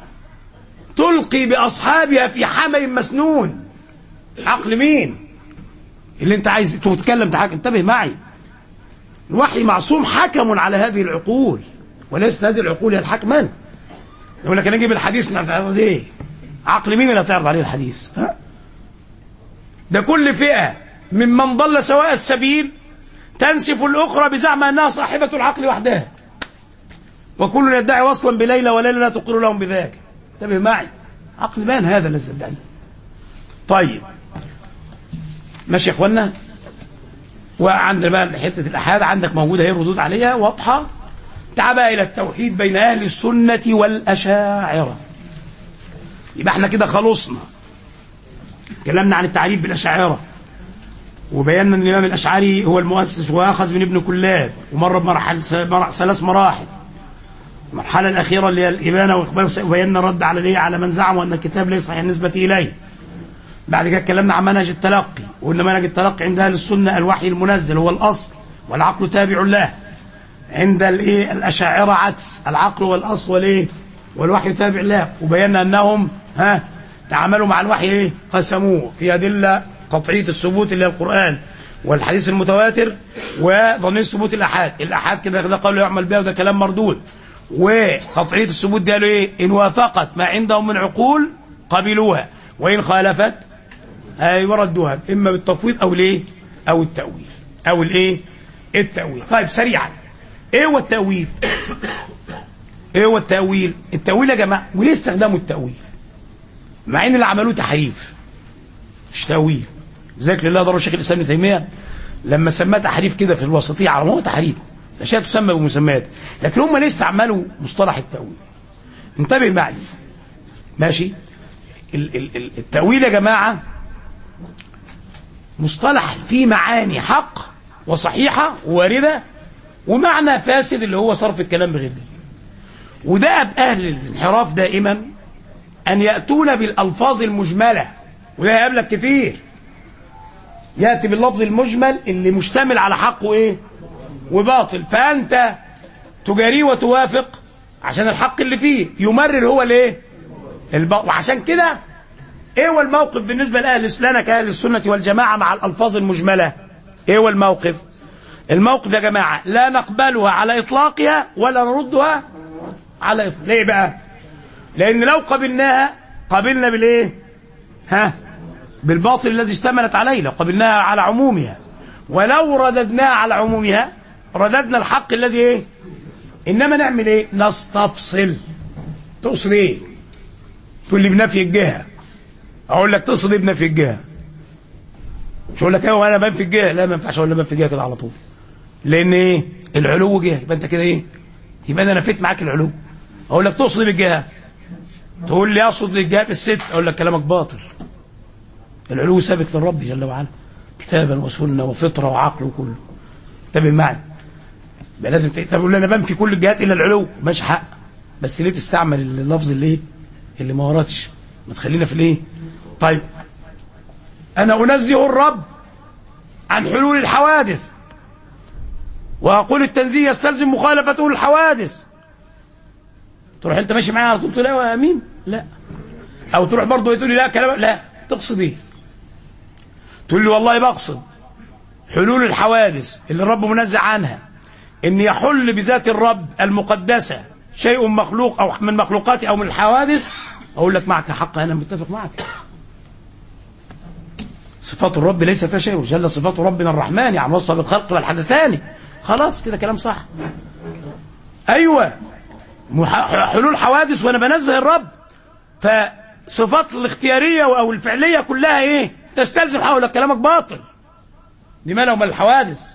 تلقي باصحابها في حمل مسنون عقل مين؟ اللي انت عايز تتكلم تعاك انتبه معي الوحي معصوم حكم على هذه العقول وليست هذه العقول هي الحكمان يقول لك انا اجيب الحديث نعترض ايه عقل مين اللي هتعرض عليه الحديث ها؟ ده كل فئه ممن ضل سواء السبيل تنسف الاخرى بزعم انها صاحبه العقل وحدها وكل يدعي وصلا بليلى وليلى لا تقر لهم بذاك انتبه معي عقل من هذا الذي يدعيه طيب ماشي يا اخوانا وعندنا بقى حته الاحاد عندك موجوده اهي ردود عليها واضحه تعال بقى الى التوحيد بين اهل السنه والاشاعره يبقى احنا كده خلصنا كلامنا عن التعريف بالاشاعره وبينا ان الامام الاشعري هو المؤسس واخذ من ابن كلاب ومر بمراحل ثلاث مراحل المرحله الاخيره اللي هي الابانه واخبار وبينا الرد على ليه على من زعموا ان الكتاب ليس صحيح النسبه اليه بعد كده اتكلمنا عن منهج التلقي وقلنا منهج التلقي عند اهل السنه الوحي المنزل هو الاصل والعقل تابع له عند الايه الاشاعره عكس العقل والاصل والايه والوحي تابع له وبينا انهم ها تعاملوا مع الوحي ايه قسموه في ادله قطعيه الثبوت اللي هي القران والحديث المتواتر وظنيه ثبوت الاحاد الاحاد كده ده قالوا يعمل بها وده كلام مردود وقطعيه الثبوت دي قالوا ايه ان وافقت ما عندهم من عقول قبلوها وان خالفت ايوه ردوها اما بالتفويض او الايه او التاويل او الايه التاويل طيب سريعا ايه هو التاويل ايه هو التاويل التاويل يا جماعه وليه استخدموا التاويل مع ان اللي عملوه تحريف مش تاويل ذلك لله ضرب الشيخ الاسلام ابن تيميه لما سماه تحريف كده في الوسطيه على ما هو تحريف الاشياء تسمى بمسميات لكن هم ليه استعملوا مصطلح التاويل انتبه معي ماشي ال- ال- ال- التاويل يا جماعه مصطلح فيه معاني حق وصحيحه وارده ومعنى فاسد اللي هو صرف الكلام بغير دليل ودأب أهل الانحراف دائما أن يأتون بالألفاظ المجملة وده هيقابلك كتير يأتي باللفظ المجمل اللي مشتمل على حق وإيه وباطل فأنت تجاريه وتوافق عشان الحق اللي فيه يمرر هو الايه الباطل وعشان كده ايه هو الموقف بالنسبه لاهل لنا كاهل السنه والجماعه مع الالفاظ المجمله ايه هو الموقف الموقف يا جماعه لا نقبلها على اطلاقها ولا نردها على إطلاق. ليه بقى لان لو قبلناها قبلنا بالايه ها بالباطل الذي اشتملت عليه لو قبلناها على عمومها ولو رددناها على عمومها رددنا الحق الذي ايه انما نعمل ايه نستفصل تقصد ايه تقول لي بنفي الجهه اقول لك تقصد ايه بنفي الجهه مش اقول لك ايوه انا بنفي الجهه لا ما ينفعش اقول بنفي الجهه كده على طول لان ايه العلو جهه يبقى انت كده ايه يبقى انا نفيت معاك العلو اقول لك تقصد ايه بالجهه تقول لي اقصد للجهات الست اقول لك كلامك باطل العلو ثابت للرب جل وعلا كتابا وسنه وفطره وعقل وكله انتبه معي يبقى لازم ت... طب انا بنفي كل الجهات الا العلو ماشي حق بس ليه تستعمل اللفظ اللي ايه اللي ما وردش ما تخلينا في الايه طيب انا انزه الرب عن حلول الحوادث واقول التنزيه يستلزم مخالفته للحوادث تروح انت ماشي معايا على طول تقول ايوه امين لا او تروح برضه تقول لي لا كلام لا تقصد ايه تقول لي والله بقصد حلول الحوادث اللي الرب منزه عنها ان يحل بذات الرب المقدسه شيء مخلوق او من مخلوقاته او من الحوادث اقول لك معك حق انا متفق معك صفات الرب ليس فيها شيء وجل صفات ربنا الرحمن يعني وصف بالخلق والحدثان خلاص كده كلام صح ايوه مح- حلول حوادث وانا بنزه الرب فصفات الاختياريه او الفعليه كلها ايه تستلزم حول كلامك باطل دي مالها ومال الحوادث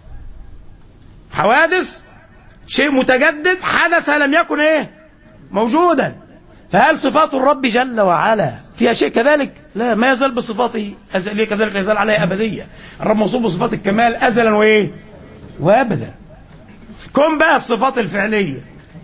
حوادث شيء متجدد حدث لم يكن ايه موجودا فهل صفات الرب جل وعلا فيها شيء كذلك لا ما يزال بصفاته أزلية كذلك لا يزال عليها أبدية الرب موصوف بصفات الكمال أزلا وإيه وأبدا كن بقى الصفات الفعلية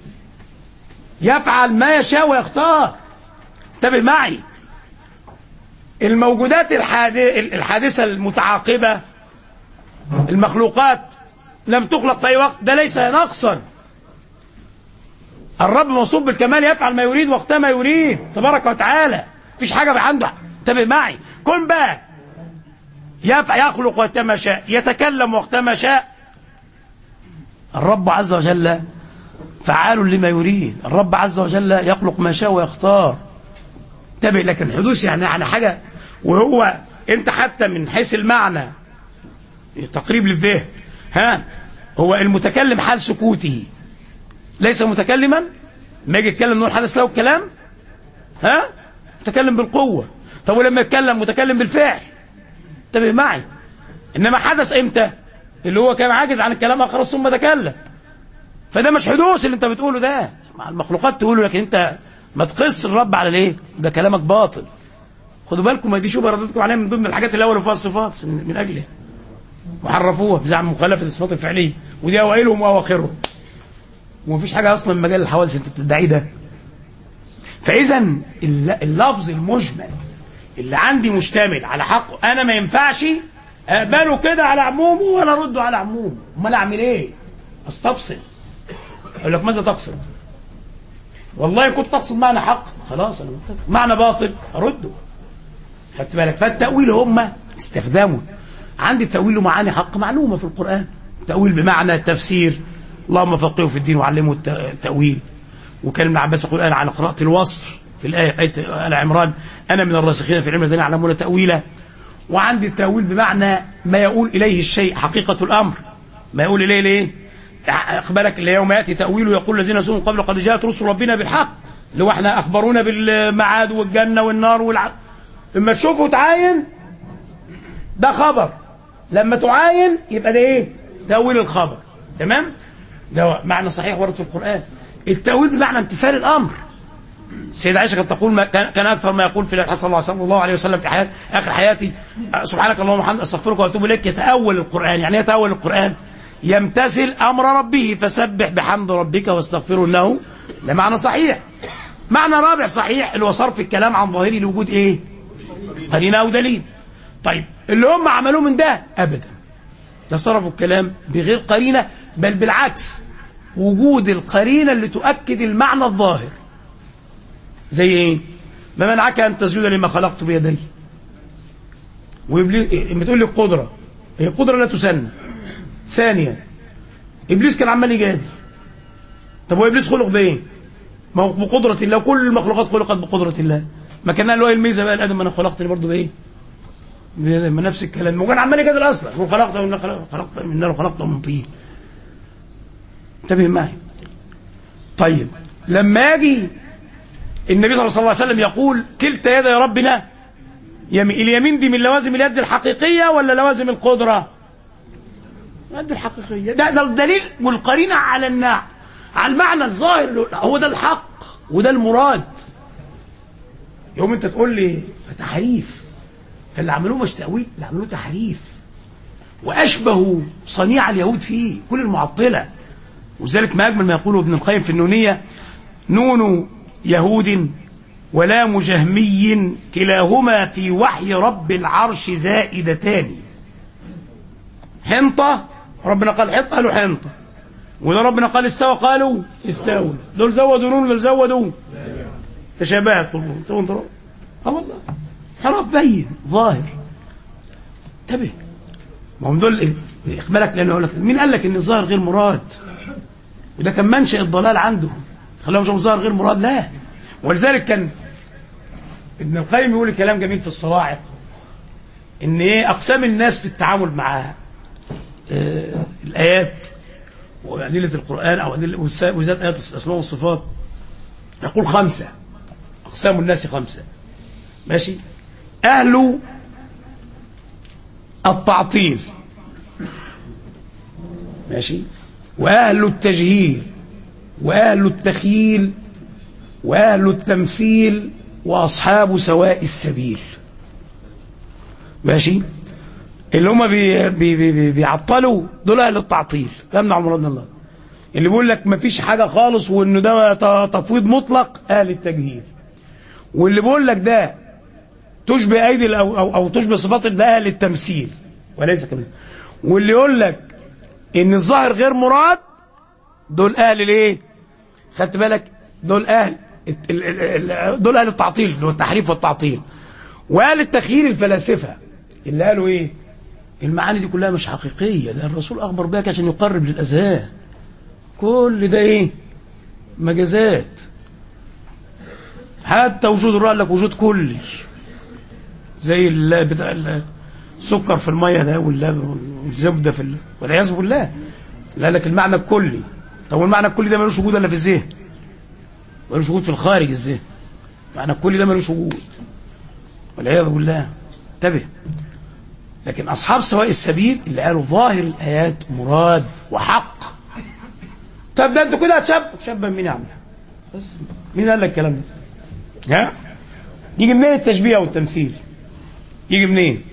يفعل ما يشاء ويختار انتبه معي الموجودات الحادثة, الحادثة المتعاقبة المخلوقات لم تخلق في أي وقت ده ليس نقصا الرب موصوف بالكمال يفعل ما يريد وقت ما يريد تبارك وتعالى مفيش حاجة عنده انتبه معي كن بقى يفعل يخلق وقت ما شاء يتكلم وقت ما شاء الرب عز وجل فعال لما يريد الرب عز وجل يخلق ما شاء ويختار انتبه لكن الحدوث يعني يعني حاجة وهو انت حتى من حيث المعنى تقريب للذهن ها هو المتكلم حال سكوته ليس متكلما ما يجي يتكلم نقول حدث له الكلام ها متكلم بالقوة طب ولما يتكلم متكلم بالفعل انتبه معي انما حدث امتى اللي هو كان عاجز عن الكلام اخر ثم تكلم فده مش حدوث اللي انت بتقوله ده مع المخلوقات تقوله لكن انت ما تقص الرب على الايه ده كلامك باطل خدوا بالكم ما دي شبهه ردتكم عليها من ضمن الحاجات اللي اول فيها الصفات من من اجلها وحرفوها بزعم مخالفه الصفات الفعليه ودي اوائلهم واواخرهم ومفيش حاجه اصلا من مجال الحوادث انت بتدعيه ده فاذا الل- اللفظ المجمل اللي عندي مشتمل على حقه انا ما ينفعش اقبله كده على عمومه ولا ارده على عمومه امال اعمل ايه استفصل اقول لك ماذا تقصد والله كنت تقصد معنى حق خلاص انا متفق معنى باطل ارده خدت بالك فالتاويل هم استخدامه عندي التاويل له معاني حق معلومه في القران تاويل بمعنى التفسير اللهم فقهه في الدين وعلمه الت- التاويل وكان ابن عباس يقول انا على قراءه الوصف في الايه ايه ال عمران انا من الراسخين في العلم الذين يعلمون تاويله وعندي التاويل بمعنى ما يقول اليه الشيء حقيقه الامر ما يقول اليه ليه اخبارك اللي يوم ياتي تاويله يقول الذين نسوا من قبل قد جاءت رسل ربنا بالحق اللي هو احنا اخبرونا بالمعاد والجنه والنار والع... اما تشوفه تعاين ده خبر لما تعاين يبقى ده ايه تاويل الخبر تمام ده معنى صحيح ورد في القران التاويل بمعنى امتثال الامر سيدة عائشة كانت تقول ما كان كان أكثر ما يقول في الحديث صلى الله صلى الله عليه وسلم في حياة آخر حياتي أه، سبحانك اللهم وبحمدك أستغفرك وأتوب إليك يتأول القرآن يعني إيه يتأول القرآن يمتثل أمر ربه فسبح بحمد ربك واستغفره إنه ده معنى صحيح معنى رابع صحيح اللي هو صرف الكلام عن ظاهره لوجود إيه قرينة أو دليل طيب اللي هم عملوه من ده أبدا ده صرفوا الكلام بغير قرينة بل بالعكس وجود القرينة اللي تؤكد المعنى الظاهر زي ايه ما منعك ان تسجد لما خلقت بيدي وابليس لما تقول لي القدره هي القدره لا تسنى ثانيا ابليس كان عمال يجادل طب هو ابليس خلق بايه ما هو بقدره الله كل المخلوقات خلقت بقدره الله ما كان له الميزه بقى الادم انا خلقتني برضه بايه ما نفس الكلام ما هو كان عمال يجادل اصلا هو خلقت من خلقت من نار وخلقته من طين انتبه معي طيب لما يجي النبي صلى الله عليه وسلم يقول كلتا يد ربنا يمين اليمين دي من لوازم اليد الحقيقية ولا لوازم القدرة اليد الحقيقية ده, ده الدليل والقرينة على النع على المعنى الظاهر هو ده الحق وده المراد يوم انت تقول لي تحريف فاللي عملوه مش تأويل اللي عملوه تحريف وأشبه صنيع اليهود فيه كل المعطلة وذلك ما أجمل ما يقوله ابن القيم في النونية نون يهود ولام جهمي كلاهما في وحي رب العرش زائدتان حنطة ربنا قال حنطة قالوا حنطة وده ربنا قال استوى قالوا استوى دول زودوا نون دول زودوا تشابهت قلوبهم اه والله حرف بين ظاهر انتبه ما هم دول اخبارك لانه يقول لك مين قال لك ان الظاهر غير مراد وده كان منشأ الضلال عندهم خلاهم يشوفوا الظاهر غير مراد لا ولذلك كان ابن القيم يقول الكلام جميل في الصواعق ان ايه اقسام الناس في التعامل مع آه الايات وادله القران او ادله وذات ايات الاسماء والصفات يقول خمسه اقسام الناس خمسه ماشي اهل التعطيل ماشي واهل التجهيل واهل التخييل واهل التمثيل واصحاب سواء السبيل ماشي اللي هم بي بي بي بي بيعطلوا دول اهل التعطيل يمنع مراد من الله اللي بيقول لك ما فيش حاجه خالص وانه ده ت- تفويض مطلق اهل التجهيل واللي بيقول لك ده تشبه ايدي ال- او او, أو تشبه صفات ده اهل التمثيل وليس كمان واللي يقول لك ان الظاهر غير مراد دول اهل الايه خدت بالك دول اهل ال- ال- ال- دول اهل التعطيل اللي هو التحريف والتعطيل واهل التخيير الفلاسفه اللي قالوا ايه المعاني دي كلها مش حقيقيه ده الرسول اخبر بها عشان يقرب للاذهان كل ده ايه مجازات حتى وجود الرأي لك وجود كلي زي ال- بتاع ال- السكر في الميه ده وال- والزبده في ال- والعياذ بالله لا لك المعنى الكلي طب والمعنى الكلي ده ملوش وجود الا في الذهن ملوش وجود في الخارج الذهن المعنى الكلي ده ملوش وجود والعياذ بالله انتبه لكن اصحاب سواء السبيل اللي قالوا ظاهر الايات مراد وحق طب ده انتوا كده هتشبه شبه مين يعمل بس مين قال لك الكلام ده ها يجي منين التشبيه والتمثيل يجي منين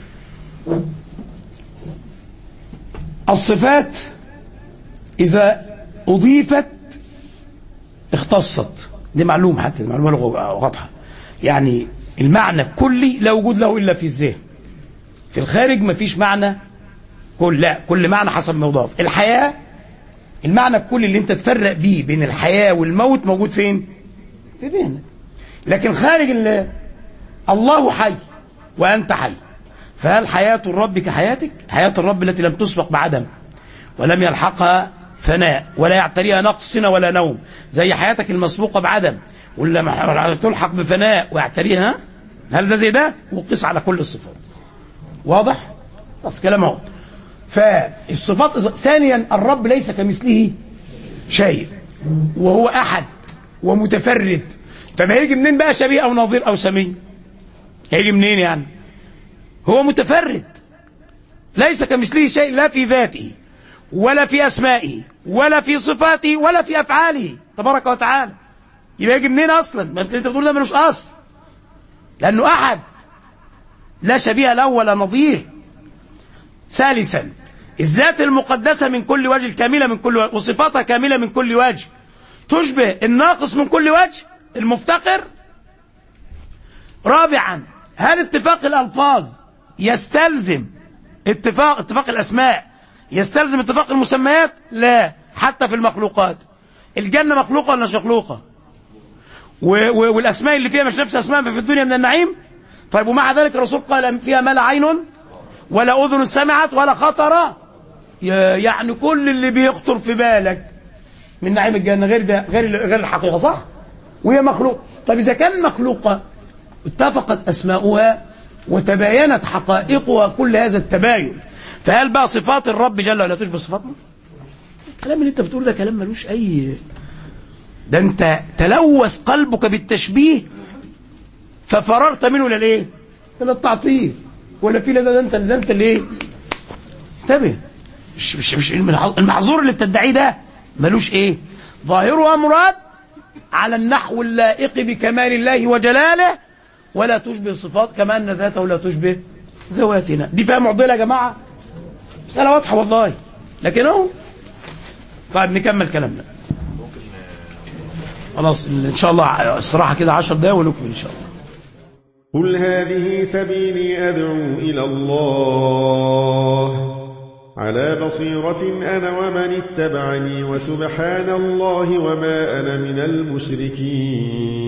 الصفات إذا أضيفت اختصت دي معلومة حتى معلومة واضحة يعني المعنى الكلي لا وجود له إلا في الذهن في الخارج ما فيش معنى كل لا كل معنى حسب ما يضاف الحياة المعنى الكلي اللي انت تفرق بيه بين الحياة والموت موجود فين في ذهنك لكن خارج ال- الله حي وأنت حي فهل حياة الرب كحياتك حياة الرب التي لم تسبق بعدم ولم يلحقها فناء ولا يعتريها نقص سنة ولا نوم زي حياتك المسبوقة بعدم ولا مح- تلحق بفناء ويعتريها هل ده زي ده وقس على كل الصفات واضح بس كلام اهو فالصفات ثانيا الرب ليس كمثله شيء وهو احد ومتفرد طب هيجي منين بقى شبيه او نظير او سمي هيجي منين يعني هو متفرد ليس كمثله شيء لا في ذاته ولا في اسمائه ولا في صفاته ولا في افعاله تبارك وتعالى يبقى يجي منين اصلا ما انت بتقول ده ملوش اصل لانه احد لا شبيه له ولا نظير ثالثا الذات المقدسة من كل وجه الكاملة من كل وجه وصفاتها كاملة من كل وجه تشبه الناقص من كل وجه المفتقر رابعا هل اتفاق الألفاظ يستلزم اتفاق اتفاق الأسماء يستلزم اتفاق المسميات لا حتى في المخلوقات الجنة مخلوقة ولا مش مخلوقة و- و- والأسماء اللي فيها مش نفس أسماء ما في الدنيا من النعيم طيب ومع ذلك الرسول قال فيها ما لا عين ولا أذن سمعت ولا خطر يا- يعني كل اللي بيخطر في بالك من نعيم الجنة غير ده غير غير الحقيقة صح؟ وهي مخلوق طب إذا كان مخلوقة اتفقت أسماؤها وتباينت حقائقها كل هذا التباين فهل بقى صفات الرب جل وعلا تشبه صفاتنا؟ الكلام اللي انت بتقول ده كلام ملوش أي ده انت تلوث قلبك بالتشبيه ففررت منه الى الايه؟ الى التعطيل ولا في لا ده انت ده انت اللي ايه؟ انتبه مش مش مش المع- المعذور اللي بتدعيه ده ملوش ايه؟ ظاهرها مراد على النحو اللائق بكمال الله وجلاله ولا تشبه صفات كما ان ذاته لا تشبه ذواتنا دي فيها معضله يا جماعه مساله واضحه والله لكن اهو طيب نكمل كلامنا خلاص ان شاء الله الصراحه كده 10 دقايق ونكمل ان شاء الله قل هذه سبيلي أدعو إلى الله على بصيرة أنا ومن اتبعني وسبحان الله وما أنا من المشركين